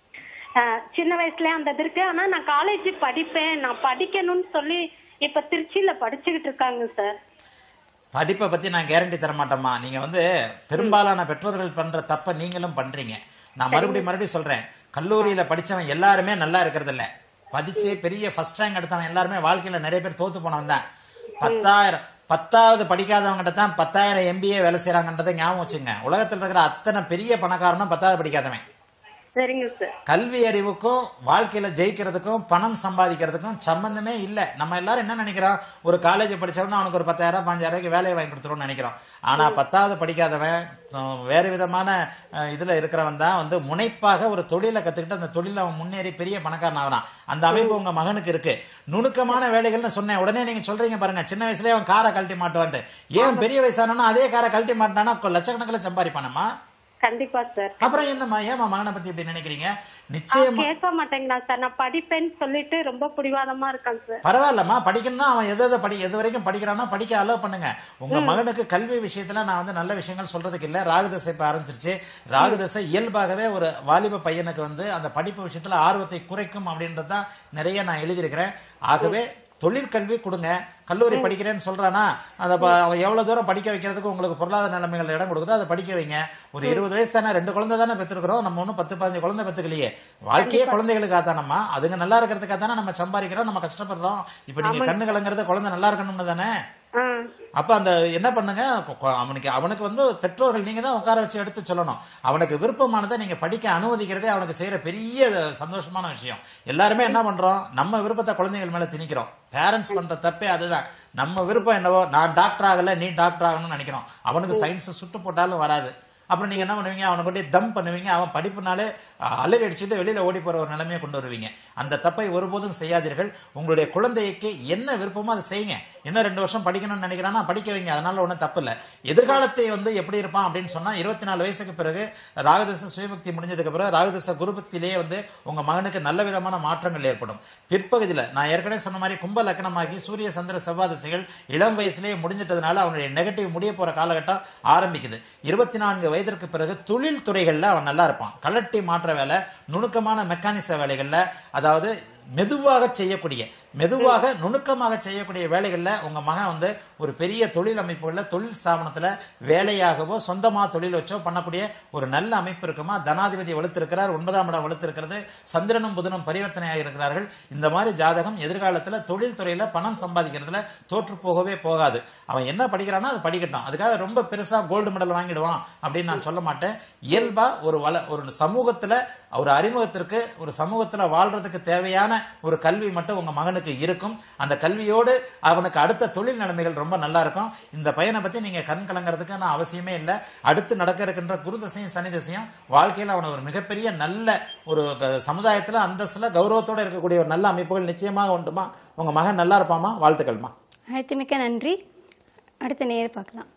J: ஆ, சின்ன வயசுலயே அந்த இது இருக்கு ஆனா நான் காலேஜ் படிப்பேன் நான் படிக்கணும்னு சொல்லி இப்ப திருச்சியில படிச்சுக்கிட்டு இருக்காங்க சார்
C: படிப்பை பத்தி நான் கேரண்டி தர மாட்டேம்மா நீங்க வந்து பெரும்பாலான பெற்றோர்கள் பண்ற தப்ப நீங்களும் பண்றீங்க நான் மறுபடியும் மறுபடியும் சொல்றேன் கல்லூரியில படிச்சவன் எல்லாருமே நல்லா இருக்கிறது இல்ல படிச்சு பெரிய ஃபர்ஸ்ட் ரேங்க் எடுத்தவன் எல்லாருமே வாழ்க்கையில நிறைய பேர் தோத்து போனவன் தான் பத்தாயிரம் பத்தாவது படிக்காதவங்கிட்ட தான் பத்தாயிரம் எம்பிஏ வேலை செய்யறாங்கன்றதை ஞாபகம் வச்சுங்க உலகத்தில் இருக்கிற அத்தனை பெரிய பணக்காரனும் பத்தாவது படிக்காதவன்
J: சரிங்க சார்
C: கல்வி அறிவுக்கும் வாழ்க்கையில ஜெயிக்கிறதுக்கும் பணம் சம்பாதிக்கிறதுக்கும் சம்பந்தமே இல்ல நம்ம எல்லாரும் என்ன நினைக்கிறோம் ஒரு காலேஜ் படிச்சவனா அவனுக்கு ஒரு பத்தாயிரம் பாஞ்சாயிரம் ரூபாய்க்கு வேலையை வாங்கி கொடுத்துருவோம்னு நினைக்கிறோம் ஆனா பத்தாவது படிக்காதவன் அஹ், வேறு விதமான அஹ், இதுல இருக்கிறவன் தான் வந்து முனைப்பாக ஒரு தொழிலை கத்துக்கிட்டு அந்த தொழில அவன் முன்னேறி பெரிய பணக்காரன் ஆகிறான் அந்த அமைப்பு உங்க மகனுக்கு இருக்கு நுணுக்கமான வேலைகள்னு சொன்னேன் உடனே நீங்க சொல்றீங்க பாருங்க சின்ன வயசுலயே அவன் காரை கழட்டி மாட்டுவான்ட்டு ஏன் பெரிய வயசானா அதே காரை கழட்டி மாட்டானா லட்சக்கணக்கில் சம்பாதிப்பானம்மா
J: கண்டிப்பா சார்
C: அப்புறம் என்னம்மா ஏமா மகனை பத்தி இப்படி நினைக்கிறீங்க நிச்சயமா
J: கேட்க மாட்டேங்கிறான் சார் நான் படிப்பேன்னு சொல்லிட்டு ரொம்ப பிடிவாதமா இருக்கான் சார்
C: பரவாயில்லம்மா படிக்கணும்னா அவன் எது எதை படி எது வரைக்கும் படிக்கிறானோ படிக்க அலோவ் பண்ணுங்க உங்க மகனுக்கு கல்வி விஷயத்துல நான் வந்து நல்ல விஷயங்கள் சொல்றதுக்கு இல்ல ராகுதசை இப்ப ஆரம்பிச்சிருச்சு ராகுதசை இயல்பாகவே ஒரு வாலிப பையனுக்கு வந்து அந்த படிப்பு விஷயத்துல ஆர்வத்தை குறைக்கும் அப்படின்றது தான் நிறைய நான் எழுதியிருக்கிறேன் ஆகவே தொழிற்கல்வி கொடுங்க கல்லூரி படிக்கிறேன்னு சொல்றானா அதை ப- அவன் எவ்வளவு தூரம் படிக்க வைக்கிறதுக்கு உங்களுக்கு பொருளாதார நிலைமைகள் இடம் கொடுக்குதோ அதை படிக்க வைங்க ஒரு இருபது வயசு தானே ரெண்டு குழந்தை தானே பெற்றுக்கிறோம் நம்ம ஒன்றும் பத்து பதினஞ்சு குழந்தை பெற்றுக்கலையே வாழ்க்கையே குழந்தைகளுக்காக தானம்மா அதுங்க நல்லா இருக்கிறதுக்காக தானே நம்ம சம்பாதிக்கிறோம் நம்ம கஷ்டப்படுறோம் இப்ப நீங்க கண்ணு கலங்குறது குழந்தை நல்லா இருக்கணும்னு தானே அப்ப அந்த என்ன பண்ணுங்க கொ- கொ- அவனுக்கு அவனுக்கு வந்து பெற்றோர்கள் நீங்க தான் உட்கார வச்சு எடுத்து சொல்லணும் அவனுக்கு விருப்பமானதை நீங்க படிக்க அனுமதிக்கிறதே அவனுக்கு செய்யற பெரிய சந்தோஷமான விஷயம் எல்லாருமே என்ன பண்றோம் நம்ம விருப்பத்தை குழந்தைகள் மேல திணிக்கிறோம் பேரண்ட்ஸ் பண்ற தப்பே அதுதான் நம்ம விருப்பம் என்னவோ நான் டாக்டர் ஆகல நீ டாக்டர் ஆகணும்னு நினைக்கிறோம் அவனுக்கு சயின்ஸ் சுட்டு போட்டாலும் வராது அப்புறம் நீங்க என்ன பண்ணுவீங்க அவனை கொண்டு தம் பண்ணுவீங்க அவன் படிப்புனாலே அஹ், அலறி அடிச்சுட்டு வெளியில ஓடி போற ஒரு நிலைமையை கொண்டு வருவீங்க அந்த தப்பை ஒருபோதும் செய்யாதீர்கள் உங்களுடைய குழந்தைக்கு என்ன விருப்பமோ அதை செய்யுங்க இன்னும் ரெண்டு வருஷம் படிக்கணும்னு நினைக்கிறானா படிக்க வைங்க அதனால ஒன்றும் தப்பு இல்லை எதிர்காலத்தை வந்து எப்படி இருப்பான் அப்படின்னு சொன்னா இருபத்தி நாலு வயசுக்கு பிறகு ராகதச சுயபக்தி முடிஞ்சதுக்கு பிறகு ராகதச குருபக்தியிலேயே வந்து உங்க மகனுக்கு நல்ல விதமான மாற்றங்கள் ஏற்படும் பிற்பகுதியில் நான் ஏற்கனவே சொன்ன மாதிரி கும்ப லக்னமாகி சூரிய சந்திர செவ்வாய் திசைகள் இளம் வயசுலேயே முடிஞ்சிட்டதுனால அவனுடைய நெகட்டிவ் முடிய போற காலகட்டம் ஆரம்பிக்குது இருபத்தி நான்கு வயதிற்கு பிறகு தொழில் துறைகள்ல அவன் நல்லா இருப்பான் கலட்டி மாற்ற வேலை நுணுக்கமான மெக்கானிச வேலைகள்ல அதாவது மெதுவாக செய்யக்கூடிய மெதுவாக நுணுக்கமாக செய்யக்கூடிய வேலைகள்ல உங்க மகன் வந்து ஒரு பெரிய தொழில் அமைப்புகள்ல தொழில் ஸ்தாபனத்துல வேலையாகவோ சொந்தமா தொழில் வச்சோ பண்ணக்கூடிய ஒரு நல்ல அமைப்பு இருக்குமா தனாதிபதி வலுத்திருக்கிறார் ஒன்பதாம் இடம் வலுத்திருக்கிறது சந்திரனும் புதனும் பரிவர்த்தனையாக இருக்கிறார்கள் இந்த மாதிரி ஜாதகம் எதிர்காலத்துல தொழில் துறையில பணம் சம்பாதிக்கிறதுல தோற்று போகவே போகாது அவன் என்ன படிக்கிறானோ அது படிக்கட்டும் அதுக்காக ரொம்ப பெருசா கோல்டு மெடல் வாங்கிடுவான் அப்படின்னு நான் சொல்ல மாட்டேன் இயல்பா ஒரு வள ஒரு சமூகத்துல ஒரு அறிமுகத்திற்கு ஒரு சமூகத்துல வாழ்றதுக்கு தேவையான ஒரு கல்வி மட்டும் உங்க மகனுக்கு இருக்கும் அந்த கல்வியோடு அவனுக்கு அடுத்த தொழில் நிலைமைகள் ரொம்ப நல்லா இருக்கும் இந்த பையனை பத்தி நீங்க கண் கலங்கிறதுக்கு நான் அவசியமே இல்லை அடுத்து நடக்க இருக்கின்ற குரு தசையும் சனி தசையும் வாழ்க்கையில அவனை ஒரு மிகப்பெரிய நல்ல ஒரு க- சமுதாயத்துல அந்தஸ்துல கௌரவத்தோட இருக்கக்கூடிய ஒரு நல்ல அமைப்புகள் நிச்சயமாக உண்டுமா உங்க மகன் நல்லா இருப்பாமா வாழ்த்துக்கள்மா
A: அழைத்தமிக்க நன்றி அடுத்த நேர் பார்க்கலாம்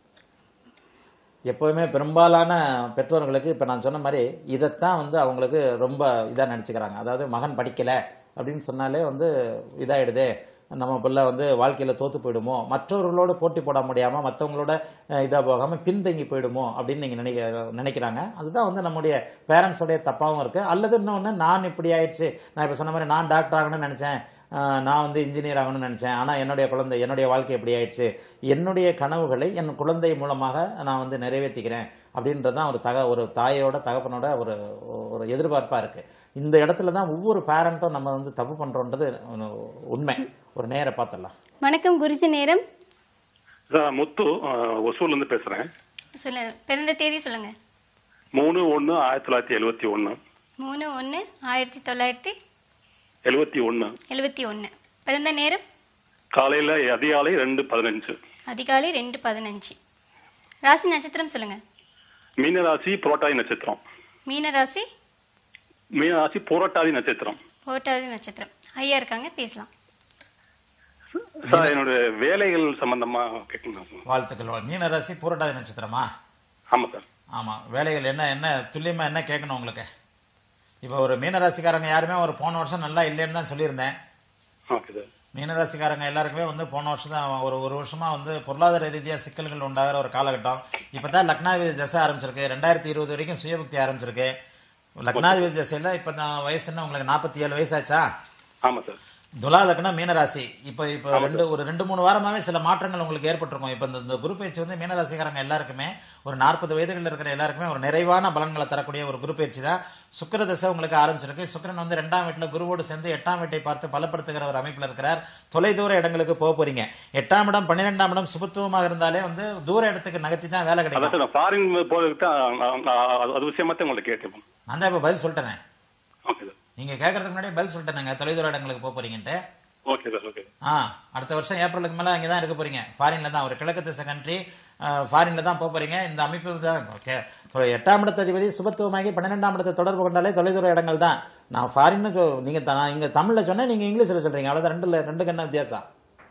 C: எப்போவுமே பெரும்பாலான பெற்றோர்களுக்கு இப்போ நான் சொன்ன மாதிரி இதைத்தான் வந்து அவங்களுக்கு ரொம்ப இதாக நினச்சிக்கிறாங்க அதாவது மகன் படிக்கலை அப்படின்னு சொன்னாலே வந்து இதாயிடுதே நம்ம பிள்ளை வந்து வாழ்க்கையில் தோத்து போயிடுமோ மற்றவர்களோட போட்டி போட முடியாமல் மற்றவங்களோட இதாக போகாமல் பின்தங்கி போயிடுமோ அப்படின்னு நீங்கள் நினைக்க நினைக்கிறாங்க அதுதான் வந்து நம்முடைய பேரண்ட்ஸோடைய தப்பாகவும் இருக்குது அல்லது இன்னொன்று நான் இப்படி ஆயிடுச்சு நான் இப்போ சொன்ன மாதிரி நான் டாக்டர் ஆகணும்னு நினச்சேன் ஆஹ் நான் வந்து இன்ஜினியர் ஆகணும்னு நினச்சேன் ஆனால் என்னுடைய குழந்தை என்னுடைய வாழ்க்கை எப்படி ஆயிடுச்சு என்னுடைய கனவுகளை என் குழந்தை மூலமாக நான் வந்து நிறைவேற்றிக்கிறேன் அப்படின்றது தான் ஒரு தக ஒரு தாயோட தகப்பனோட ஒரு ஒரு எதிர்பார்ப்பாக இருக்குது இந்த இடத்துல தான் ஒவ்வொரு பேரண்ட்டும் நம்ம வந்து தப்பு பண்ணுறோன்றது உண்மை ஒரு நேர பார்த்துடலாம்
A: வணக்கம் குருஜி நேரம்
K: சார் முத்து அஹ், ஒசூர்ல இருந்து பேசுறேன்
A: சொல்லுங்க பிறந்த தேதி சொல்லுங்க
K: மூணு ஒன்னு ஆயிரத்தி தொள்ளாயிரத்தி எழுவத்தி ஒன்னு
A: மூணு ஒன்று ஆயிரத்தி தொள்ளாயிரத்தி
K: எழுவத்தி ஒன்னு
A: எழுபத்தி ஒன்று பிறந்த நேரம்
K: காலையில அதிகாலை ரெண்டு பதினஞ்சு
A: அதிகாலை ரெண்டு பதினஞ்சு ராசி நட்சத்திரம் சொல்லுங்க
K: மீனராசி புரோட்டாதி நட்சத்திரம்
A: மீனராசி
K: மீனராசி புரோட்டாதி நட்சத்திரம்
A: ஓட்டாதி நட்சத்திரம் ஐயா இருக்காங்க பேசலாம்
K: சார் என்னோட வேலைகள் சம்பந்தமா கேட்கணும் சார்.
C: வாழ்த்துக்கள் மீனராசி பூரட்டாதி நட்சத்திரமா
K: ஆமா சார்
C: ஆமாம் வேலைகள் என்ன என்ன துல்லியமாக என்ன கேட்கணும் உங்களுக்கு இப்போ ஒரு மீனராசிக்காரங்க யாருமே ஒரு போன வருஷம் நல்லா இல்லைன்னு தான் சொல்லியிருந்தேன்
K: ஓகே சார்
C: மீனராசிக்காரங்க எல்லாருக்குமே வந்து போன வருஷம் தான் ஒரு ஒரு வருஷமா வந்து பொருளாதார ரீதியாக சிக்கல்கள் உண்டாகிற ஒரு காலகட்டம் இப்போ தான் லக்னாதிபதி தசை ஆரம்பிச்சிருக்கு ரெண்டாயிரத்தி இருபது வரைக்கும் சுயபக்தி ஆரம்பிச்சிருக்கு லக்னாதிபதி தசையில் இப்போ தான் வயசு என்ன உங்களுக்கு நாற்பத்தி ஏழு வயசாச்சா
K: ஆமா சார்
C: துலா லக்னம் மீனராசி இப்போ இப்போ ரெண்டு ஒரு ரெண்டு மூணு வாரமாவே சில மாற்றங்கள் உங்களுக்கு ஏற்பட்டிருக்கும் இப்போ இந்த- இந்த குரு பயிற்சி வந்து மீனராசிக்காரங்க எல்லாருக்குமே ஒரு நாற்பது வயதுகளில் இருக்கிற எல்லாருக்குமே ஒரு நிறைவான பலன்களை தரக்கூடிய ஒரு குரு பயிற்சி தான் சுக்கிர தசை உங்களுக்கு ஆரம்பிச்சிருக்கு சுக்கிரன் வந்து ரெண்டாம் வீட்டில் குருவோடு சேர்ந்து எட்டாம் வீட்டை பார்த்து பலப்படுத்துகிற ஒரு அமைப்பில் இருக்கிறார் தொலைதூர இடங்களுக்கு போக போறீங்க எட்டாம் இடம் பன்னிரெண்டாம் இடம் சுபத்துவமாக இருந்தாலே வந்து தூர இடத்துக்கு நகர்த்தி தான் வேலை
K: அதான்
C: கிடைக்கும்
K: சார் நான் ஃபாரின் போறதுக்கு தான் நான் நான் அது- அது விஷயமா தான் உங்களை கேட்டேன்
C: நான் தான் இப்போ பதில் சொல்லிட்டேனே
K: ஓகே சார்
C: நீங்க கேட்கறதுக்கு முன்னாடியே பதில் சொல்லிட்டேனுங்க தொலைதூர இடங்களுக்கு போக போறீங்கன்ட்டு
K: ஓகே சார் ஓகே
C: ஆ அடுத்த வருஷம் ஏப்ரலுக்கு மேல அங்கே தான் இருக்க போறீங்க ஃபாரின்ல தான் ஒரு கிழக்கு திசை கண்ட்ரி ஃபாரின்ல தான் போக போறீங்க இந்த அமைப்பு தான் ஓகே ஸோ எட்டாம் இடத்த அதிபதி சுபத்துவமாகி பன்னிரெண்டாம் இடத்தை தொடர்பு கொண்டாலே தொலைதூர இடங்கள் தான் நான் ஃபாரின்னு சொ நீங்க த- நான் இங்க தமிழ்ல சொன்னேன் நீங்க இங்கிலீஷ்ல சொல்றீங்க அவ்வளவுதான் ரெண்டுல ரெண்டுக்கு என்ன வித்தியாசம்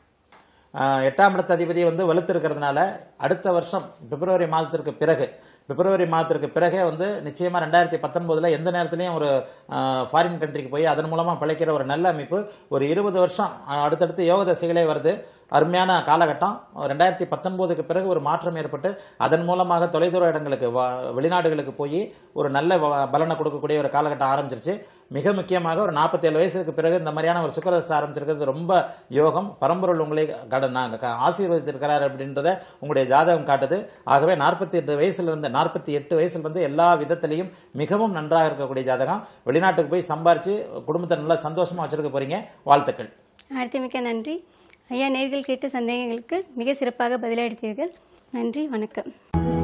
C: ஆஹ் எட்டாம் இடத்த அதிபதி வந்து வலுத்து இருக்கிறதுனால அடுத்த வருஷம் பிப்ரவரி மாதத்திற்கு பிறகு பிப்ரவரி மாதத்திற்கு பிறகே வந்து நிச்சயமா ரெண்டாயிரத்தி பத்தொன்பதுல எந்த நேரத்திலையும் ஒரு ஃபாரின் கண்ட்ரிக்கு போய் அதன் மூலமா பிழைக்கிற ஒரு நல்ல அமைப்பு ஒரு இருபது வருஷம் ஆஹ் அடுத்தடுத்து யோக தசைகளே வருது அருமையான காலகட்டம் ரெண்டாயிரத்தி பத்தொன்பதுக்கு பிறகு ஒரு மாற்றம் ஏற்பட்டு அதன் மூலமாக தொலைதூர இடங்களுக்கு வ- வெளிநாடுகளுக்கு போய் ஒரு நல்ல வ- பலனை கொடுக்கக்கூடிய ஒரு காலகட்டம் ஆரம்பிச்சிருச்சு மிக முக்கியமாக ஒரு நாற்பத்தேழு வயசுக்கு பிறகு இந்த மாதிரியான ஒரு சுக்கரதசை ஆரம்பிச்சிருக்கிறது ரொம்ப யோகம் பரம்பொருள் உங்களை கட- நாங்க க- ஆசீர்வதித்திருக்கிறார் அப்படின்றத உங்களுடைய ஜாதகம் காட்டுது ஆகவே நாற்பத்தி எட்டு வயசுல இருந்து நாற்பத்தி எட்டு வயசுல இருந்து எல்லா விதத்திலையும் மிகவும் நன்றாக இருக்கக்கூடிய ஜாதகம் வெளிநாட்டுக்கு போய் சம்பாரிச்சு குடும்பத்தை நல்லா சந்தோஷமா வச்சிருக்க போறீங்க வாழ்த்துக்கள்
A: அடுத்தமிக்க நன்றி ஐயா நேர்கள் கேட்ட சந்தேகங்களுக்கு மிக சிறப்பாக பதிலளித்தீர்கள் நன்றி வணக்கம்